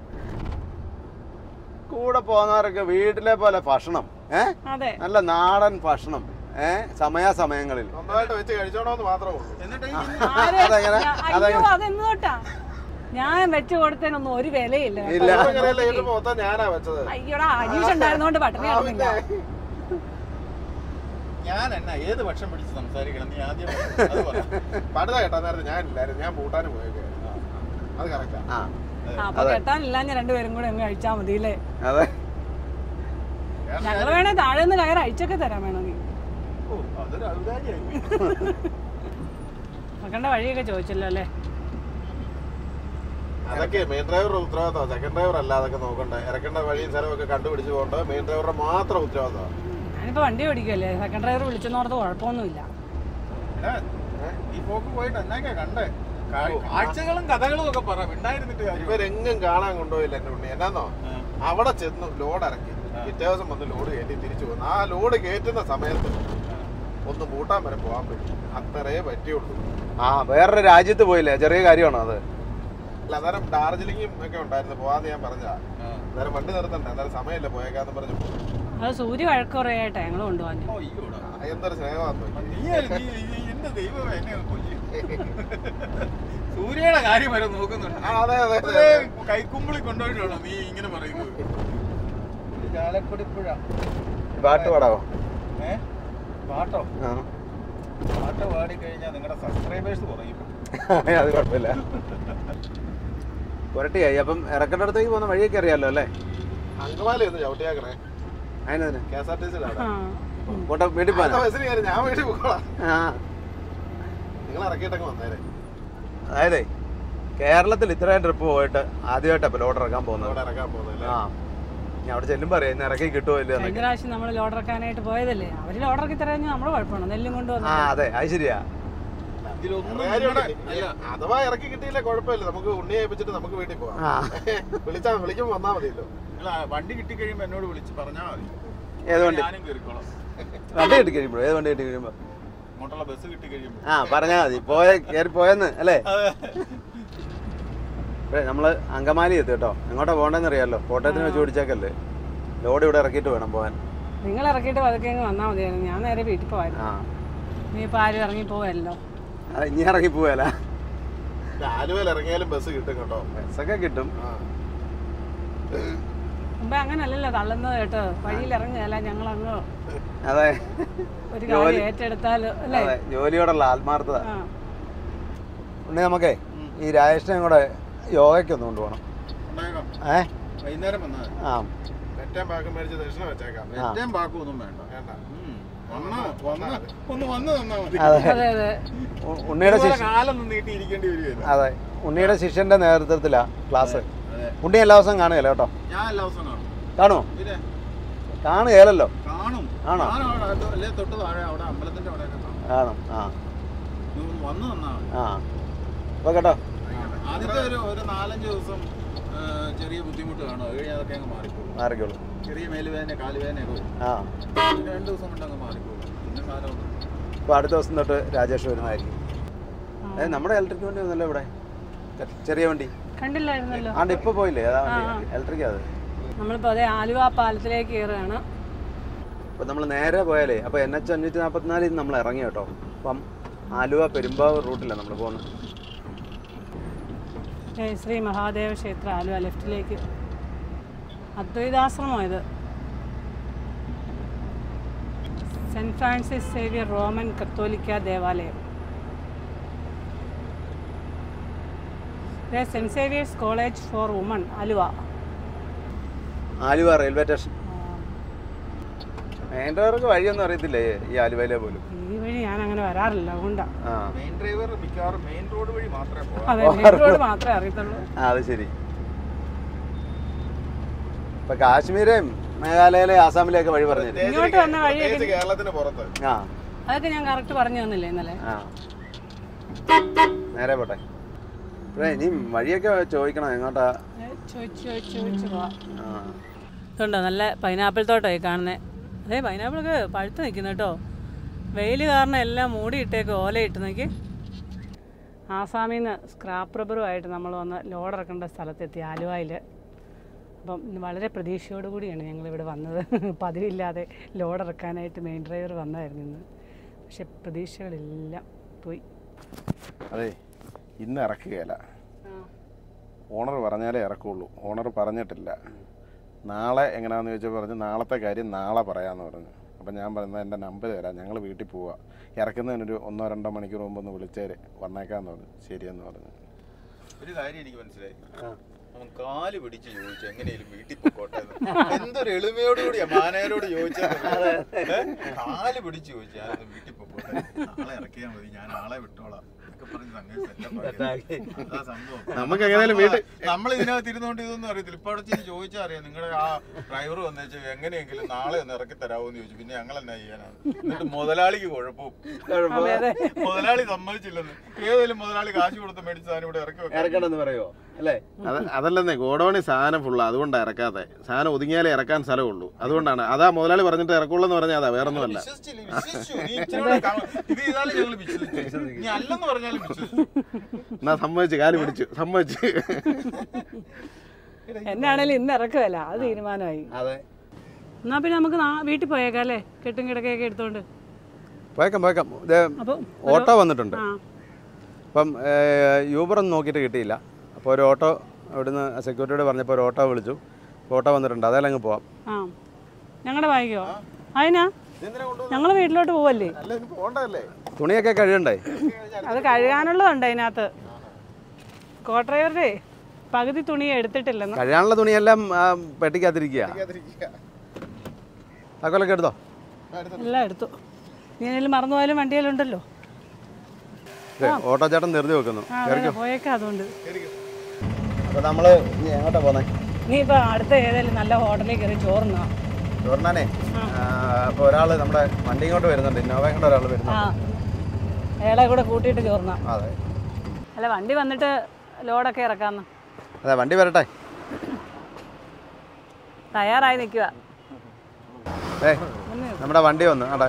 കൂടെ പോകുന്നവരൊക്കെ വീട്ടിലെ പോലെ ഭക്ഷണം ഏ അതെ നല്ല നാടൻ ഭക്ഷണം ഏ സമയാസമയങ്ങളിൽ സ്വന്തമായിട്ട് വെച്ച് കഴിച്ചോണോന്ന് മാത്രമേ ഉള്ളൂ എന്നിട്ട് ഈ ആര്? അതെങ്ങനെ? ഞാ- അയ്യോ അതെന്ന് തൊട്ടാ ഞാൻ വെച്ച് കൊടുത്തതിനൊന്നും ഒരു വിലയില്ല കേട്ടോ. ഇല്ല. ഇങ്ങനെയല്ല ഏറ്റവും മൊത്തം ഞാനാ വെച്ചത് അയ്യോടാ അനീഷ് ഉണ്ടായിരുന്നോണ്ട് പട്ടിണി കിടന്നില്ല ഞാൻ എന്നാ ഏത് പക്ഷം പിടിച്ച് സംസാരിക്കണം നീ ആദ്യം പറ. അത് പറ പടുത കേട്ടാ നേരത്തെ ഞാൻ ഇല്ലായിരുന്നു ഞാൻ പൂട്ടാനും പോയേക്കായിരുന്നു അത് കറക്റ്റാ ആ അപ്പൊ കെട്ടാനില്ല ഞാൻ രണ്ടുപേരും കൂടെ അങ്ങ് കഴിച്ചാ മതി അല്ലേ അതെ ഞങ്ങൾ വേണേ താഴെ നിന്ന് കയറി അഴിച്ചൊക്കെ തരാൻ വേണമെങ്കിൽ ഓ, അതൊരു ഔദാര്യമായി മക്കളുടെ വഴിയൊക്കെ ചോദിച്ചല്ലോ അല്ലേ അതൊക്കെ മെയിൻ ഡ്രൈവറുടെ ഉത്തരവാദിത്തമാണ് സെക്കൻഡ് ഡ്രൈവർ അല്ല അതൊക്കെ നോക്കണ്ടേ ഇറക്കേണ്ട വഴിയും സ്ഥലമൊക്കെ കണ്ടുപിടിച്ച് പോകേണ്ടത് മെയിൻ ഡ്രൈവറുടെ മാത്രം ഉത്തരവാദിത്തമാണ് ഞാനിപ്പോ വണ്ടി ഓടിക്കല്ലേ സെക്കൻഡ് ഡ്രൈവർ വിളിച്ചെന്നോർത്ത് കുഴപ്പമൊന്നുമില്ല എടാ, ഈ പോക്ക് പോയിട്ട് എന്നൊക്കെ കണ്ടേ കാ- കാഴ്ചകളും കഥകളും ഒക്കെ പറ ഉണ്ടായിരുന്നിട്ട് കാര്യം ഇവരെങ്ങും കാണാൻ കൊണ്ടുപോയില്ല എന്റെ ഉണ്ണി എന്നാന്നോ അവിടെ ചെന്നു ലോഡ് ഇറക്കി പിറ്റേ ദിവസം വന്ന് ലോഡ് കയറ്റി തിരിച്ചു പോകുന്നു ആ ലോഡ് കയറ്റുന്ന സമയത്ത് ഒന്ന് പൂട്ടാൻ വരെ പോകാൻ പറ്റും അത്രേ പറ്റിയുള്ളൂ ആ വേറൊരു രാജ്യത്ത് പോയില്ലേ ചെറിയ കാര്യമാണോ അത് അല്ല അന്നേരം ഡാർജിലിംഗും ഒക്കെ ഉണ്ടായിരുന്നു പോവാന്ന് ഞാൻ പറഞ്ഞതാ ആ. അന്നേരം വണ്ടി നിർത്തണ്ട അന്നേരം സമയമില്ല പോയേക്കാന്ന് പറഞ്ഞു അത് സൂര്യ വഴക്കുറയായിട്ടാ ഞങ്ങൾ കൊണ്ടുപോകാൻ ഓ, അയ്യോടാ. ആ, എന്തൊരു സ്നേഹമാന്ന് നീ ആര്? നീ- നീ- എന്റെ ദൈവമേ എന്നെ അങ്ങ് കൊല്ലും സൂര്യയുടെ കാര്യം വരെ നോക്കുന്നുണ്ട് ആ, അതെ അതെ അതെ, അതേ അതെ. കൈക്കുമ്പിളി കൊണ്ടുപോയിട്ടാണോ നീ ഇങ്ങനെ പറയുന്നത് ഇത് ചാലക്കുടി പുഴ പാട്ട് പാടാവോ ഏ പാട്ടോ ആ പാട്ട് പാടിക്കഴിഞ്ഞാൽ നിങ്ങളുടെ സബ്സ്ക്രൈബേഴ്സ് കുറയും അത് കുഴപ്പമില്ല പുരട്ടിയായി അപ്പം ഇറക്കേണ്ടടുത്തേക്ക് പോകുന്ന വഴിയൊക്കെ അറിയാലോ അല്ലേ അങ്കമാലി ഒന്ന് ചവിട്ടിയാക്കണേ അതിനതിന് കെ എസ് ആർ ടി സിയിലാണ് ആ പോട്ടെ വീട്ടിൽ പോകാനോ ബസ്സിന് കയറി ഞാൻ വീട്ടിൽ പോകണം ആ നിങ്ങൾ ഇറക്കിയിട്ടൊക്കെ വന്നേരെ അതായതേ കേരളത്തിൽ ഇത്രയും ട്രിപ്പ് പോയിട്ട് ആദ്യമായിട്ടാണ് ഇപ്പോൾ ലോഡ് ഇറക്കാൻ പോകുന്നത് അവിടെ ഇറക്കാൻ പോകുന്നത് ആ ഞാൻ അവിടെ ചെല്ലുമ്പോൾ അറിയാം ഇന്ന് ഇറക്കി കിട്ടുമോ ഇല്ലയോ കഴിഞ്ഞ എന്നൊക്കെ പ്രാവശ്യം നമ്മൾ ലോഡ് ഇറക്കാനായിട്ട് പോയതല്ലേ അവര് ലോഡ് ഇറക്കി തരാൻ നമ്മുടെ കുഴപ്പമാണ് നെല്ലും കൊണ്ട് ആ വന്നു അതെ അത് ശരിയാ ഇതിലൊന്നും കാര്യമുണ്ട്. നിങ്ങളുടെ- അല്ല അഥവാ ഇറക്കി കിട്ടിയില്ല കുഴപ്പമില്ല നമുക്ക് ഉണ്ണി ഏൽപ്പിച്ചിട്ട് നമുക്ക് വീട്ടിൽ പോവാം ആ വിളിച്ചാ വിളിക്കുമ്പോ വന്നാ മതിയല്ലോ നിങ്ങൾ ആ വണ്ടി കിട്ടിക്കഴിയുമ്പോൾ എന്നോട് വിളിച്ച് പറഞ്ഞാൽ മതി ഏത് വണ്ടി ഞാനും കയറിക്കോളാം വണ്ടി കിട്ടി കഴിയുമ്പോൾ ഏത് വണ്ടി കിട്ടി കഴിയുമ്പോൾ ഇങ്ങോട്ടുള്ള ബസ് കിട്ടി കഴിയുമ്പോൾ ആ പറഞ്ഞാൽ മതി പോയ കയറി പോയെന്ന് അല്ലേ ഇപ്പഴേ നമ്മള് അങ്കമാലി എത്തി കേട്ടോ എങ്ങോട്ടാ പോകണ്ടെന്ന് അറിയാലോ കോട്ടയത്തിന് വെച്ച് പിടിച്ചേക്കല്ലേ ലോഡ് ഇവിടെ ഇറക്കിയിട്ട് വേണം പോകാൻ നിങ്ങൾ ഇറക്കിയിട്ട് പതുക്കെ അങ്ങ് വന്നാൽ മതിയായിരുന്നു ഞാൻ നേരെ വീട്ടിൽ പോയായിരുന്നു ആ നീ ഇപ്പൊ ആരും ഇറങ്ങി പോവല്ലോ അത് ഇനി ഇറങ്ങി പോവല ആലുവയിൽ ഇറങ്ങിയാലും ബസ് കിട്ടും കേട്ടോ ബസ്സൊക്കെ കിട്ടും ആ. മുമ്പേ അങ്ങനല്ലല്ലോ തള്ളുന്നത് കേട്ടോ വഴിയിൽ ഇറങ്ങുകയല്ല ഞങ്ങൾ അങ്ങ് അതെ ഒരു ജോലി- കാര്യം ഏറ്റെടുത്താൽ അല്ലേ അതെ ജോലിയോടുള്ള ആത്മാർത്ഥത ആ ഉണ്ണി നമുക്കേ ഈ രാജേഷിനെയും കൂടെ യോഗയ്ക്കൊന്ന് കൊണ്ടുപോകണം ഉണ്ടായേക്കാം ഏ വൈകുന്നേരം വന്നാൽ ആ നെറ്റേം പാക്കും മേടിച്ച് ദക്ഷിണ വെച്ചേക്കാം ആ. ഏറ്റവും പാക്കൊന്നും വേണ്ട വേണ്ട ഉം. വന്നോ വന്ന് ഒന്ന് വന്ന് തന്നാ മതി അതെ അതെ അതെ ഉ- ഉണ്ണിയുടെ ഇതുപോലെ ശിഷ്യ കാലൊന്നും നീട്ടി ഇരിക്കേണ്ടി വരുമല്ലോ അതെ ഉണ്ണിയുടെ ശിഷ്യന്റെ നേതൃത്വത്തിലാ ക്ലാസ് അതെ ഉണ്ണി എല്ലാ ദിവസവും കാണുകയല്ലോ കേട്ടോ ഞാൻ എല്ലാ ദിവസവും കാണും കാണുമോ പിന്നെ കാണുകയല്ലോ കാണും ആണോ? ഞാൻ അവിടെ അത് അല്ലേ തൊട്ട് താഴെ അവിടെ അമ്പലത്തിന്റെ അവിടെയൊക്കെ കാണും കാണും ആ നീ ഒന്ന് വന്ന് തന്നാ മതി ആ അപ്പോൾ കേട്ടോ ആദ്യത്തെ ഒരു ഒരു നാലഞ്ച് ദിവസം ആ, ചെറിയ ബുദ്ധിമുട്ട് കാണും അത് കഴിഞ്ഞാൽ അതൊക്കെ അങ്ങ് മാറിക്കോളും മാറിക്കോളൂ ചെറിയ മേലുവേദന കാലുവേദനയൊക്കെ വരും ആ പിന്നെ രണ്ട് ദിവസം കൊണ്ട് അങ്ങ് മാറിക്കോളും പിന്നെ കാലം അപ്പോൾ അടുത്ത ദിവസം തൊട്ട് രാജേഷ് വരുന്നതായിരിക്കും ഏ നമ്മുടെ ഇലക്ട്രിക് വണ്ടി ഒന്നല്ലോ ഇവിടെ ചെ- ചെറിയ വണ്ടി കണ്ടില്ലായിരുന്നല്ലോ ആണ്ട് ഇപ്പോൾ പോയില്ലേ അതാ ആ, വണ്ടി ഇലക്ട്രിക് അത് നമ്മളിപ്പോ അതെ ആലുവ പാലത്തിലേക്ക് കയറുകയാണ് അപ്പോൾ നമ്മൾ നേരെ പോയാലേ അപ്പോൾ എൻ എച്ച് അഞ്ഞൂറ്റി നാൽപ്പത്തിനാലിൽ നിന്ന് നമ്മൾ ഇറങ്ങി കേട്ടോ അപ്പം ആലുവ പെരുമ്പാവൂർ റൂട്ടിലാണ് നമ്മൾ പോകുന്നത് ജയ് ശ്രീ മഹാദേവ ക്ഷേത്ര ആലുവ ലെഫ്റ്റിലേക്ക് അദ്വൈതാശ്രമം ഇത് സെൻറ്റ് ഫ്രാൻസിസ് സേവിയർ റോമൻ കത്തോലിക്ക ദേവാലയം saint Xavier's college for women Aluva Aluva railway station main ഡ്രൈവർക്ക് വഴിയൊന്നും അറിയത്തില്ലേ ഈ ആലുവയിലെ പോലും ഈ വഴി ഞാൻ അങ്ങനെ വരാറില്ല അതുകൊണ്ടാ ആ മെയിൻ ഡ്രൈവർ മിക്കവാറും മെയിൻ റോഡ് വഴി മാത്രമേ പോകാം അതെ മെയിൻ റോഡ് മാത്രമേ അറിയത്തുള്ളൂ ആ, അത് ശരി ഇപ്പൊ കാശ്മീരെയും മേഘാലയയിലെ ആസാമിലെയൊക്കെ വഴി പറഞ്ഞു തരും. ഇങ്ങോട്ട് വന്ന വഴിയൊക്കെ പ്രത്യേകിച്ച് കേരളത്തിന് പുറത്ത് ആ അതൊക്കെ ഞാൻ കറക്റ്റ് പറഞ്ഞു തന്നില്ലേ ഇന്നലെ ആ നേരെ പോട്ടെ ഇപ്പഴേ ഇനി വഴിയൊക്കെ ചോദിക്കണം എങ്ങോട്ടാ ഏ, ചോദിച്ച് ചോദിച്ച് ചോദിച്ച് പോവാം ആ ഇതുണ്ടോ നല്ല പൈനാപ്പിൾ തോട്ടമായി കാണുന്നത് അതേ പൈനാപ്പിളൊക്കെ പഴുത്ത് നിൽക്കുന്നു കേട്ടോ വെയിൽ കാരണം എല്ലാം മൂടിയിട്ടേക്ക് ഓലയിട്ട് നോക്കി ആസാമിൽ നിന്ന് സ്ക്രാപ്പ് റബ്ബറുമായിട്ട് നമ്മൾ വന്ന് ലോഡ് ഇറക്കേണ്ട സ്ഥലത്തെത്തി ആലുവയിൽ അപ്പം ഇന്ന് വളരെ പ്രതീക്ഷയോട് കൂടിയാണ് ഞങ്ങളിവിടെ വന്നത് പതിവില്ലാതെ ലോഡ് ഇറക്കാനായിട്ട് മെയിൻ ഡ്രൈവർ വന്നായിരുന്നു ഇന്ന് പക്ഷെ പ്രതീക്ഷകളെല്ലാം പോയി അതെ ഇന്ന് ഇറക്കുകയില്ല ഓണർ പറഞ്ഞാലേ ഇറക്കുള്ളൂ ഓണർ പറഞ്ഞിട്ടില്ല നാളെ എങ്ങനെയാണെന്ന് ചോദിച്ചാൽ പറഞ്ഞു നാളത്തെ കാര്യം നാളെ പറയാമെന്ന് പറഞ്ഞു അപ്പം ഞാൻ പറയുന്നത് എൻ്റെ നമ്പർ തരാം ഞങ്ങൾ വീട്ടിൽ പോവാം ഇറക്കുന്നതിനൊരു ഒന്നോ രണ്ടോ മണിക്കൂർ മുമ്പ് ഒന്ന് വിളിച്ചേര് വന്നേക്കാന്ന് പറഞ്ഞു ശരിയെന്ന് പറഞ്ഞു ഒരു കാര്യം എനിക്ക് മനസ്സിലായി അവൻ കാല് പിടിച്ച് ചോദിച്ചു എങ്ങനെയും വീട്ടിൽ പൊക്കോട്ടെ എന്ന്. എന്തൊരു എളിമയോടുകൂടിയാ മാനേരോട് ചോദിച്ചത് ഏ? കാല് പിടിച്ച് ചോദിച്ചു ഞാനൊന്ന് വീട്ടിൽ പൊക്കോട്ടെ നാളെ ഇറക്കിയാൽ മതി ഞാൻ ആളെ വിട്ടോളാം എന്നൊക്കെ പറഞ്ഞ് സംഗതി setup ആക്കി. അതാ സംഭവം നമുക്ക് എങ്ങനെയാലും വീട്ടിൽ നമ്മൾ ഇതിനകത്ത് ഇരുന്നുകൊണ്ട് ഇതൊന്നും അറിയത്തില്ല ഇപ്പൊ അവിടെ ചെന്ന് ചോദിച്ചാൽ അറിയാം നിങ്ങളുടെ ആ ഡ്രൈവർ വന്നേച്ച് എങ്ങനെയെങ്കിലും നാളെ ഒന്ന് ഇറക്കി തരാമോന്ന് ചോദിച്ചു പിന്നെ ഞങ്ങൾ എന്നാ ചെയ്യാനാണ് എന്നിട്ട് മുതലാളിക്ക് കുഴപ്പവും അതെ അതെ മുതലാളി സമ്മതിച്ചില്ലെന്ന് ഏതെങ്കിലും മുതലാളി കാശ് കൊടുത്ത് മേടിച്ച് സാധനം ഇവിടെ ഇറക്കി വെക്കാം ഇറക്കണമെന്ന് പറയുമോ അല്ലേ അത് അതല്ലെന്നേ ഗോഡൌണിൽ സാധനം ഫുള്ള് അതുകൊണ്ടാണ് ഇറക്കാതെ സാധനം ഒതുങ്ങിയാലേ ഇറക്കാൻ സ്ഥലമുള്ളൂ അതുകൊണ്ടാണ് അതാ മുതലാളി പറഞ്ഞിട്ട് ഇറക്കുള്ളൂ എന്ന് പറഞ്ഞാൽ അതാ വേറൊന്നുമല്ല വിശ്വസിച്ചില്ല വിശ്വസിച്ചു നീ ഇച്ചിരി കൂടെ കാണും. ഇത് ചെയ്താലും ഞങ്ങൾ വിശ്വസിച്ചു നീ അല്ലെന്ന് പറഞ്ഞാലും വിശ്വസിച്ചു എന്നാ സമ്മതിച്ച് കാല് പിടിച്ചു സമ്മതിച്ച് എന്നാണേലും ഇന്ന് ഇറക്കുമല്ല അത് തീരുമാനമായി അതെ എന്നാ പിന്നെ നമുക്ക് നാ- വീട്ടിൽ പോയേക്കാം അല്ലേ കെട്ടും കിടക്കയൊക്കെ എടുത്തോണ്ട് പോയേക്കാം പോയേക്കാം ഇത് അപ്പം ഓട്ടോ വന്നിട്ടുണ്ട് ആ അപ്പം യൂബർ ഒന്നും നോക്കിയിട്ട് കിട്ടിയില്ല അപ്പോൾ ഒരു ഓട്ടോ ഇവിടുന്ന് സെക്യൂരിറ്റിയോട് പറഞ്ഞപ്പോൾ ഒരു ഓട്ടോ വിളിച്ചു ഓട്ടോ വന്നിട്ടുണ്ട് അതേലും അങ്ങ് പോവാം ആ ഞങ്ങളുടെ വായിക്കോ അതിനാ ഞങ്ങൾ വീട്ടിലോട്ട് പോവല്ലേ അല്ല ഇത് പോണ്ടല്ലേ തുണിയൊക്കെ കഴുകണ്ടേ അത് കഴുകാനുള്ളതുണ്ട് അതിനകത്ത് കോ ഡ്രൈവറുടെ പകുതി തുണി എടുത്തിട്ടില്ലെന്ന് കഴുകാനുള്ള തുണിയെല്ലാം ആ, പെട്ടിക്കകത്തിരിക്കുക താക്കോലൊക്കെ എടുത്തോ എല്ലാം എടുത്തു നീ എന്തെങ്കിലും മറന്നു പോയാലും വണ്ടിയിലുണ്ടല്ലോ ദേ, ഓട്ടോ ചേട്ടൻ നിർത്തി വെക്കുന്നു ആ അതെ പോയേക്കാം അതുകൊണ്ട് അപ്പോൾ നമ്മൾ ഇനി എങ്ങോട്ടാ പോന്നെ നീ ഇപ്പൊ അടുത്ത ഏതെങ്കിലും നല്ല ഹോട്ടലിൽ കയറി ചോറുന്നാ ചോറിനാനേ അപ്പോൾ ഒരാൾ നമ്മുടെ വണ്ടി ഇങ്ങോട്ട് വരുന്നുണ്ട് ഇന്നോവയും കൂടെ ഒരാൾ ആ വരുന്നുണ്ട് അയാളെ കൂടെ കൂട്ടിയിട്ട് ചോറുന്നാ അതെ അല്ല വണ്ടി വന്നിട്ട് ലോഡൊക്കെ ഇറക്കാന്ന് അതെ വണ്ടി വരട്ടെ തയ്യാറായി നിൽക്കുക ഏ നമ്മുടെ വണ്ടി വന്നു ആട്ടെ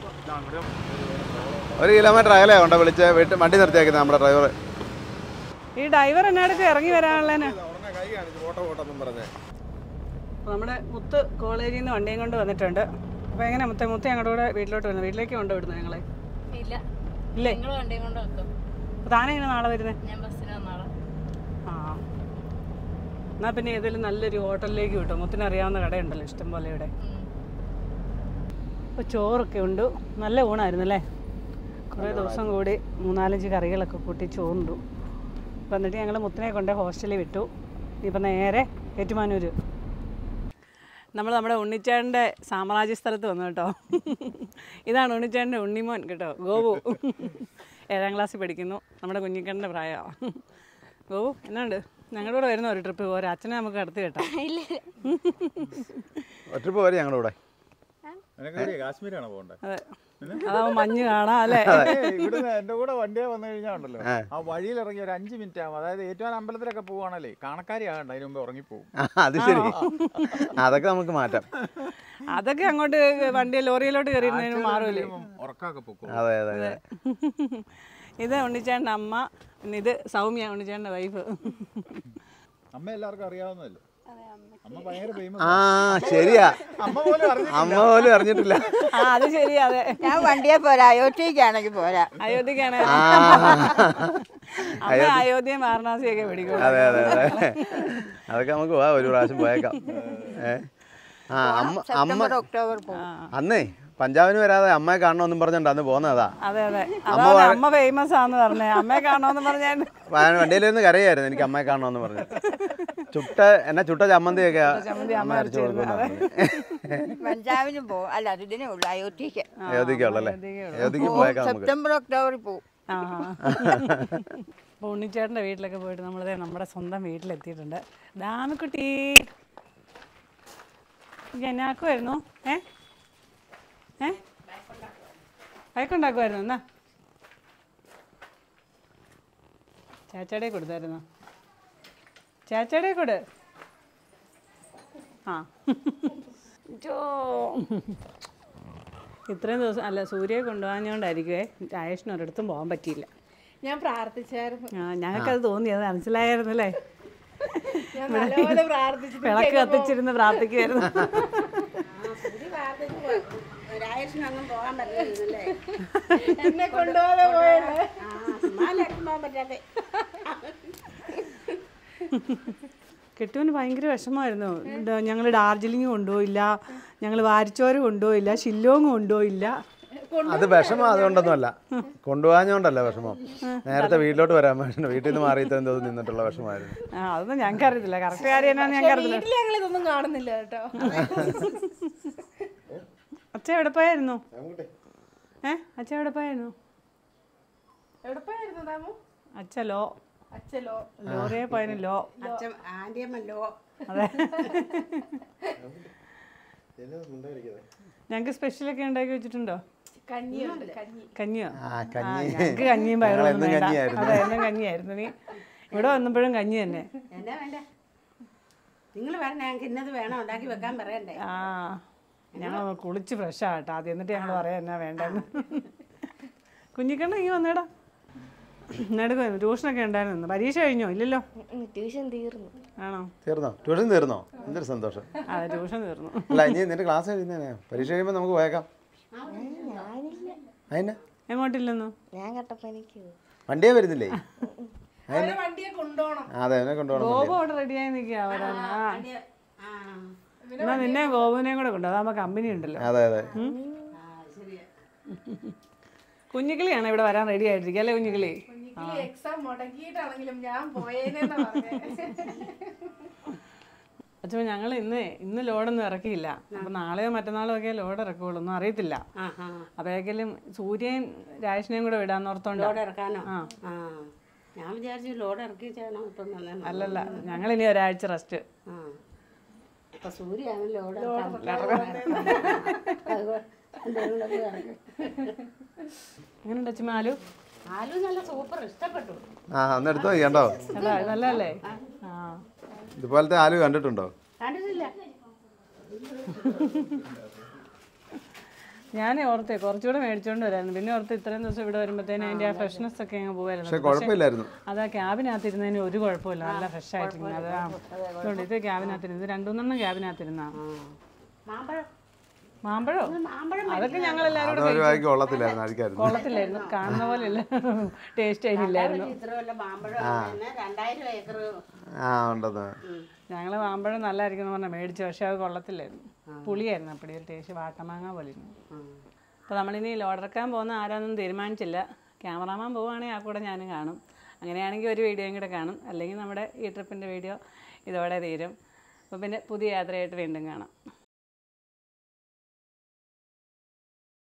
ഒരു കിലോമീറ്റർ അകലെ കൊണ്ട് വിളിച്ച് വീട്ടിൽ വണ്ടി നിർത്തിയാക്കുന്നത് നമ്മുടെ ഡ്രൈവർ ഈ ഡ്രൈവർ എന്നാടൊക്കെ ഇറങ്ങി വരാനുള്ളതിന് ഉടനെ കൈ കാണിച്ചു ഓട്ടോ ഓട്ടം പറഞ്ഞേ അപ്പോൾ നമ്മുടെ മുത്ത് കോളേജിൽ നിന്ന് വണ്ടിയും കൊണ്ട് വന്നിട്ടുണ്ട് അപ്പോൾ എങ്ങനെ മുത്ത മുത്ത ഞങ്ങളുടെ കൂടെ വീട്ടിലോട്ട് വരുന്നത് വീട്ടിലേക്ക് കൊണ്ടുവിടുന്നത് ഞങ്ങളെ ഇല്ല ഇല്ലേ നിങ്ങൾ വണ്ടിയും കൊണ്ട് വെക്കും അപ്പോൾ താനെങ്ങനെ നാളെ വരുന്നത് ഞാൻ ബസ്സിന് വന്നോളാം ആ എന്നാൽ പിന്നെ ഏതെങ്കിലും നല്ലൊരു ഹോട്ടലിലേക്ക് കിട്ടും മുത്തിന് അറിയാവുന്ന കടയുണ്ടല്ലോ ഇഷ്ടം പോലെ ഇവിടെ ഉം. അപ്പോൾ ചോറൊക്കെ ഉണ്ട് നല്ല ഊണായിരുന്നു അല്ലേ കുറേ ദിവസം കൂടി മൂന്നാലഞ്ച് കറികളൊക്കെ കൂട്ടി ചോറുണ്ടു അപ്പോൾ എന്നിട്ട് ഞങ്ങൾ മുത്തിനെ കൊണ്ട് ഹോസ്റ്റലിൽ വിട്ടു ഇപ്പം നേരെ ഏറ്റുമാനൂർ നമ്മൾ നമ്മുടെ ഉണ്ണിച്ചേട്ടൻ്റെ സാമ്രാജ്യ സ്ഥലത്ത് വന്നു കേട്ടോ ഇതാണ് ഉണ്ണിച്ചേട്ടൻ്റെ ഉണ്ണിമോൻ കേട്ടോ ഗോപു ഏഴാം ക്ലാസ്സിൽ പഠിക്കുന്നു നമ്മുടെ കുഞ്ഞിക്കണ്ണൻ്റെ പ്രായമാണ് ഗോപു എന്നാണ്ട് ഞങ്ങളുടെ കൂടെ വരുന്ന ഒരു ട്രിപ്പ് പോരാ അച്ഛനെ നമുക്ക് അടുത്ത് കേട്ടോ ഇല്ല ട്രിപ്പ് വരെ ഞങ്ങളുടെ കൂടെ കാശ്മീരാണോ പോകേണ്ടത് അതെ അതാവുമ്പോൾ മഞ്ഞ് കാണാം അല്ലേ ഇവിടുന്ന് എന്റെ കൂടെ വണ്ടിയെ വന്നു കഴിഞ്ഞാൽ ഉണ്ടല്ലോ ആ വഴിയിൽ ഇറങ്ങി ഒരു അഞ്ച് മിനിറ്റ് ആകും അതായത് ഏറ്റവും അമ്പലത്തിലൊക്കെ പോവാണല്ലേ കാണക്കാരി ആകണ്ട അതിന് മുമ്പ് ഉറങ്ങിപ്പോവും ആ, അത് ശരി അതൊക്കെ നമുക്ക് മാറ്റാം അതൊക്കെ അങ്ങോട്ട് വണ്ടി ലോറിയിലോട്ട് കയറിയിരുന്നതിന് മാറൂലേ ഉറക്കൊക്കെ പൊക്കോ അതെ അതെ അതെ ഇത് ഉണ്ണിച്ചേട്ടൻ്റെ അമ്മ പിന്നെ ഇത് സൗമ്യ ഉണ്ണിച്ചേട്ടൻ്റെ വൈഫ് അമ്മ എല്ലാവർക്കും അറിയാവുന്നതല്ലേ അമ്മ ഭയങ്കര ഫേമസ് ആ ശരിയാ അമ്മ പോലും അറിഞ്ഞു അമ്മ പോലും അറിഞ്ഞിട്ടില്ല ആ അത് ശരി അതെ ഞാൻ വണ്ടിയെ പോരാ അയോധ്യക്കാണെങ്കിൽ പോരാ അയോധ്യക്കാണ് ആ അമ്മ അയോധ്യ വാരണാസിയൊക്കെ പിടിക്കും അതെ അതെ അതെ അതൊക്കെ നമുക്ക് പോവാം ഒരു പ്രാവശ്യം പോയേക്കാം ഏ ആ അമ്മ അമ്മ സെപ്റ്റംബർ ഒക്ടോബർ പോകും അന്നേ പഞ്ചാബിന് വരാതെ അമ്മയെ കാണണമെന്നും പറഞ്ഞോണ്ട് അന്ന് പോകുന്നതാ അതെ അതെ അതാണ് അമ്മ ഫേമസ് ആന്ന് പറഞ്ഞേ അമ്മയെ കാണോന്ന് പറഞ്ഞാൽ വണ്ടിയിലിരുന്ന് കരയായിരുന്നു എനിക്ക് അമ്മയെ കാണണമെന്ന് പറഞ്ഞു ചുട്ട എന്നെ ചുട്ട ചമ്മന്തിയൊക്കെ അമ്മ അരച്ചു കൊടുക്കുന്നു പഞ്ചാബിന് പോകും അല്ല അത് ഇതിനേ ഉള്ളു അയോധ്യക്ക് അയോധ്യക്കുള്ളല്ലേ അയോധ്യക്ക് പോയേക്കാം നമുക്ക് സെപ്റ്റംബർ ഒക്ടോബറിൽ പോകും ആ അപ്പോൾ ഉണ്ണിച്ചേട്ടൻ്റെ വീട്ടിലൊക്കെ പോയിട്ട് നമ്മളിത് നമ്മുടെ സ്വന്തം വീട്ടിലെത്തിയിട്ടുണ്ട് ദാമിക്കുട്ടി എന്നാക്കുമായിരുന്നു ഏ ഏ വഴക്കുണ്ടാക്കുമായിരുന്നു എന്നാ ചാച്ചയുടെ കൊടുത്തായിരുന്നു ചാച്ചയുടെ കൊടു ആ ചോ ഇത്രയും ദിവസം അല്ല സൂര്യയെ കൊണ്ടുപോകാഞ്ഞോണ്ടായിരിക്കുവേ രാജേഷിന് ഒരിടത്തും പോകാൻ പറ്റിയില്ല ഞാൻ പ്രാർത്ഥിച്ചായിരുന്നു ആ ഞങ്ങൾക്കത് തോന്നി അത് മനസ്സിലായിരുന്നു അല്ലേ ഞാൻ നല്ലപോലെ പ്രാർത്ഥിച്ചു വിളക്ക് കത്തിച്ചിരുന്ന് പ്രാർത്ഥിക്കുമായിരുന്നു രാജേഷിനൊന്നും പോകാൻ പറ്റില്ലല്ലേ എന്നെ കൊണ്ടുപോകാതെ പോയല്ലേ പോകാൻ പറ്റാതെ കെട്ടുവിന് ഭയങ്കര വിഷമമായിരുന്നു ഞങ്ങൾ ഡാർജിലിംഗ് കൊണ്ടുപോയില്ല ഞങ്ങൾ വാരിച്ചോര കൊണ്ടുപോയില്ല ഷില്ലോങ് കൊണ്ടുപോയില്ല അത് വിഷമം അതുകൊണ്ടൊന്നുമല്ല കൊണ്ടുപോകാഞ്ഞോണ്ടല്ല വിഷമം നേരത്തെ വീട്ടിലോട്ട് വരാൻ വേണ്ടി വീട്ടിൽ നിന്ന് മാറി ഇത്രയും ദിവസം നിന്നിട്ടുള്ള വിഷമമായിരുന്നു ആ അതൊന്നും ഞങ്ങൾക്ക് അറിയത്തില്ല കറക്റ്റ് കാര്യം എന്നാന്ന് ഞങ്ങൾക്ക് അറിയില്ല വീട്ടിൽ ഞങ്ങൾ ഇതൊന്നും കാണുന്നില്ല കേട്ടോ അച്ഛ എവിടെ പോയായിരുന്നു ഏ അച്ഛ എവിടെ പോയായിരുന്നു എവിടെ പോയായിരുന്നു താമോ അച്ഛ ലോ അച്ഛലോ ലോറിയെ പോയതിന് ലോ അച്ഛൻ ആന്റിയമ്മല്ലോ അതെ ഞങ്ങൾക്ക് സ്പെഷ്യലൊക്കെ ഉണ്ടാക്കി വെച്ചിട്ടുണ്ടോ കഞ്ഞിയുണ്ട് കഞ്ഞി കഞ്ഞിയോ ആ ആ, കഞ്ഞി ഞങ്ങൾക്ക് കഞ്ഞിയും പയറും ഞങ്ങൾ ഒന്നും എന്നും വേണ്ട. കഞ്ഞിയായിരുന്നു. അതെ എന്നും കഞ്ഞിയായിരുന്നു നീ ഇവിടെ വന്നപ്പോഴും കഞ്ഞി തന്നെ എന്നാ വേണ്ട നിങ്ങൾ പറഞ്ഞ ഞങ്ങൾക്ക് ഇന്നത് വേണം ഉണ്ടാക്കി വെക്കാൻ പറയണ്ടേ ആ ഞങ്ങൾ കുളിച്ച് ഫ്രഷ് ആകട്ടെ ആദ്യം എന്നിട്ട് ഞങ്ങൾ പറയാം എന്നാ വേണ്ടെന്ന് കുഞ്ഞിക്കണ്ണ ഈ വന്നേടാ എന്നിട്ട് ട്യൂഷനൊക്കെ ഉണ്ടായിരുന്നു പരീക്ഷ കഴിഞ്ഞോ ഇല്ലല്ലോ ട്യൂഷൻ തീർന്നു ആണോ തീർന്നോ ട്യൂഷൻ തീർന്നോ എന്തൊരു സന്തോഷം അതെ ട്യൂഷൻ തീർന്നു അല്ല ഇനി നിന്റെ ക്ലാസ് കഴിയുന്നേ പരീക്ഷ കഴിയുമ്പോൾ നമുക്ക് പോയേക്കാം അതിന് എങ്ങോട്ടില്ലെന്നോ ഞാൻ കേട്ടപ്പോ എനിക്ക് വണ്ടിയെ വരുന്നില്ലേ അവരെ വണ്ടിയെ കൊണ്ടുപോകണം ആ, അതെ എന്നെ കൊണ്ടുപോകണം ഗോപു അവിടെ റെഡിയായി നിൽക്കുക വരാൻ ആ ആ എന്നാ നിന്നെ ഗോപുവിനെയും കൂടെ കൊണ്ടു അതാകുമ്പോൾ കമ്പനി ഉണ്ടല്ലോ അതെ അതെ കുഞ്ഞിക്കിളിയാണ് ഇവിടെ വരാൻ റെഡി ആയിട്ടിരിക്കുക അല്ലേ കുഞ്ഞിക്കിളി എക്സാം മുടക്കിയിട്ടാണെങ്കിലും ഞാൻ പോയേനെന്നാ പറഞ്ഞത് അച്ഛൻ ഞങ്ങൾ ഇന്ന് ഇന്ന് ലോഡൊന്നും ഇറക്കിയില്ല അപ്പൊ നാളെയോ മറ്റന്നാളോ ഒക്കെ ലോഡ് ഇറക്കുള്ളൂ ഒന്നും അറിയത്തില്ല ആ ആ അപ്പോഴേക്കും സൂര്യൻ രാജേഷിനെയും കൂടെ വിടാന്ന് ഓർത്തോണ്ട് ലോഡ് ഇറക്കാനോ ആ. ആ ഞാൻ വിചാരിച്ചു ലോഡ് ഇറക്കി ചെയ്യണം ഇപ്പം തന്നെ അല്ലല്ല ഞങ്ങൾ ഇനി ഒരാഴ്ച റെസ്റ്റ് ആ അപ്പൊ സൂര്യാണ് ലോഡ് എങ്ങനെയുണ്ട് അച്ഛൻ ആലു ആലു നല്ല സൂപ്പർ ഇഷ്ടപ്പെട്ടു ആ അന്ന് എടുത്തു നോക്കി കണ്ടോ അല്ല നല്ലതല്ലേ ആ ഇതുപോലത്തെ ആലു കണ്ടിട്ടുണ്ടോ കണ്ടിട്ടില്ല ഞാൻ ഓർത്തേ കുറച്ചുകൂടെ മേടിച്ചോണ്ട് വരായിരുന്നു പിന്നെ ഓർത്ത് ഇത്രയും ദിവസം ഇവിടെ വരുമ്പോഴത്തേനും അതിന്റെ ആ ഫ്രഷ്നെസ് ഒക്കെ അങ്ങ് പക്ഷെ പോകായിരുന്നു കുഴപ്പമില്ലായിരുന്നു അതാ ക്യാബിനകത്തിരുന്നതിന് ഒരു കുഴപ്പമില്ല നല്ല ഫ്രഷ് ആയിട്ടിരുന്നു അതാ അതുകൊണ്ട് ഇത് ക്യാബിനകത്തിരുന്നു ഇത് രണ്ടുമൂന്നെണ്ണം ക്യാബിനകത്തിരുന്നാ മാമ്പഴം മാമ്പഴോ അതൊക്കെ ഞങ്ങൾ എല്ലാവരും കൂടെ അതൊരു വായിക്ക് കൊള്ളത്തില്ലായിരുന്നു അഴിക്കായിരുന്നു കൊള്ളത്തില്ലായിരുന്നു കാണുന്ന പോലെ ഇല്ല ടേസ്റ്റ് അതിനില്ലായിരുന്നു ഇത്ര വല്ല മാമ്പഴം തന്നെ രണ്ടായിരം ഏക്കർ ആ ഉണ്ടെന്ന് ഞങ്ങൾ മാമ്പഴം നല്ലതായിരിക്കും പറഞ്ഞാൽ മേടിച്ചു പക്ഷെ അത് കൊള്ളത്തില്ലായിരുന്നു പുളിയായിരുന്നു അപ്പടി ഒരു ടേസ്റ്റ് വാട്ടമാങ്ങ പോലെ ഇരുന്നു അപ്പോൾ നമ്മളിനി ലോഡിറക്കാൻ പോകുന്ന ആരാന്നൊന്നും തീരുമാനിച്ചില്ല ക്യാമറാമാൻ പോവുകയാണെങ്കിൽ ആ കൂടെ ഞാനും കാണും അങ്ങനെയാണെങ്കിൽ ഒരു വീഡിയോയും കൂടെ കാണും അല്ലെങ്കിൽ നമ്മുടെ ഈ ട്രിപ്പിൻ്റെ വീഡിയോ ഇതോടെ തീരും അപ്പോൾ പിന്നെ പുതിയ യാത്രയായിട്ട് വീണ്ടും കാണാം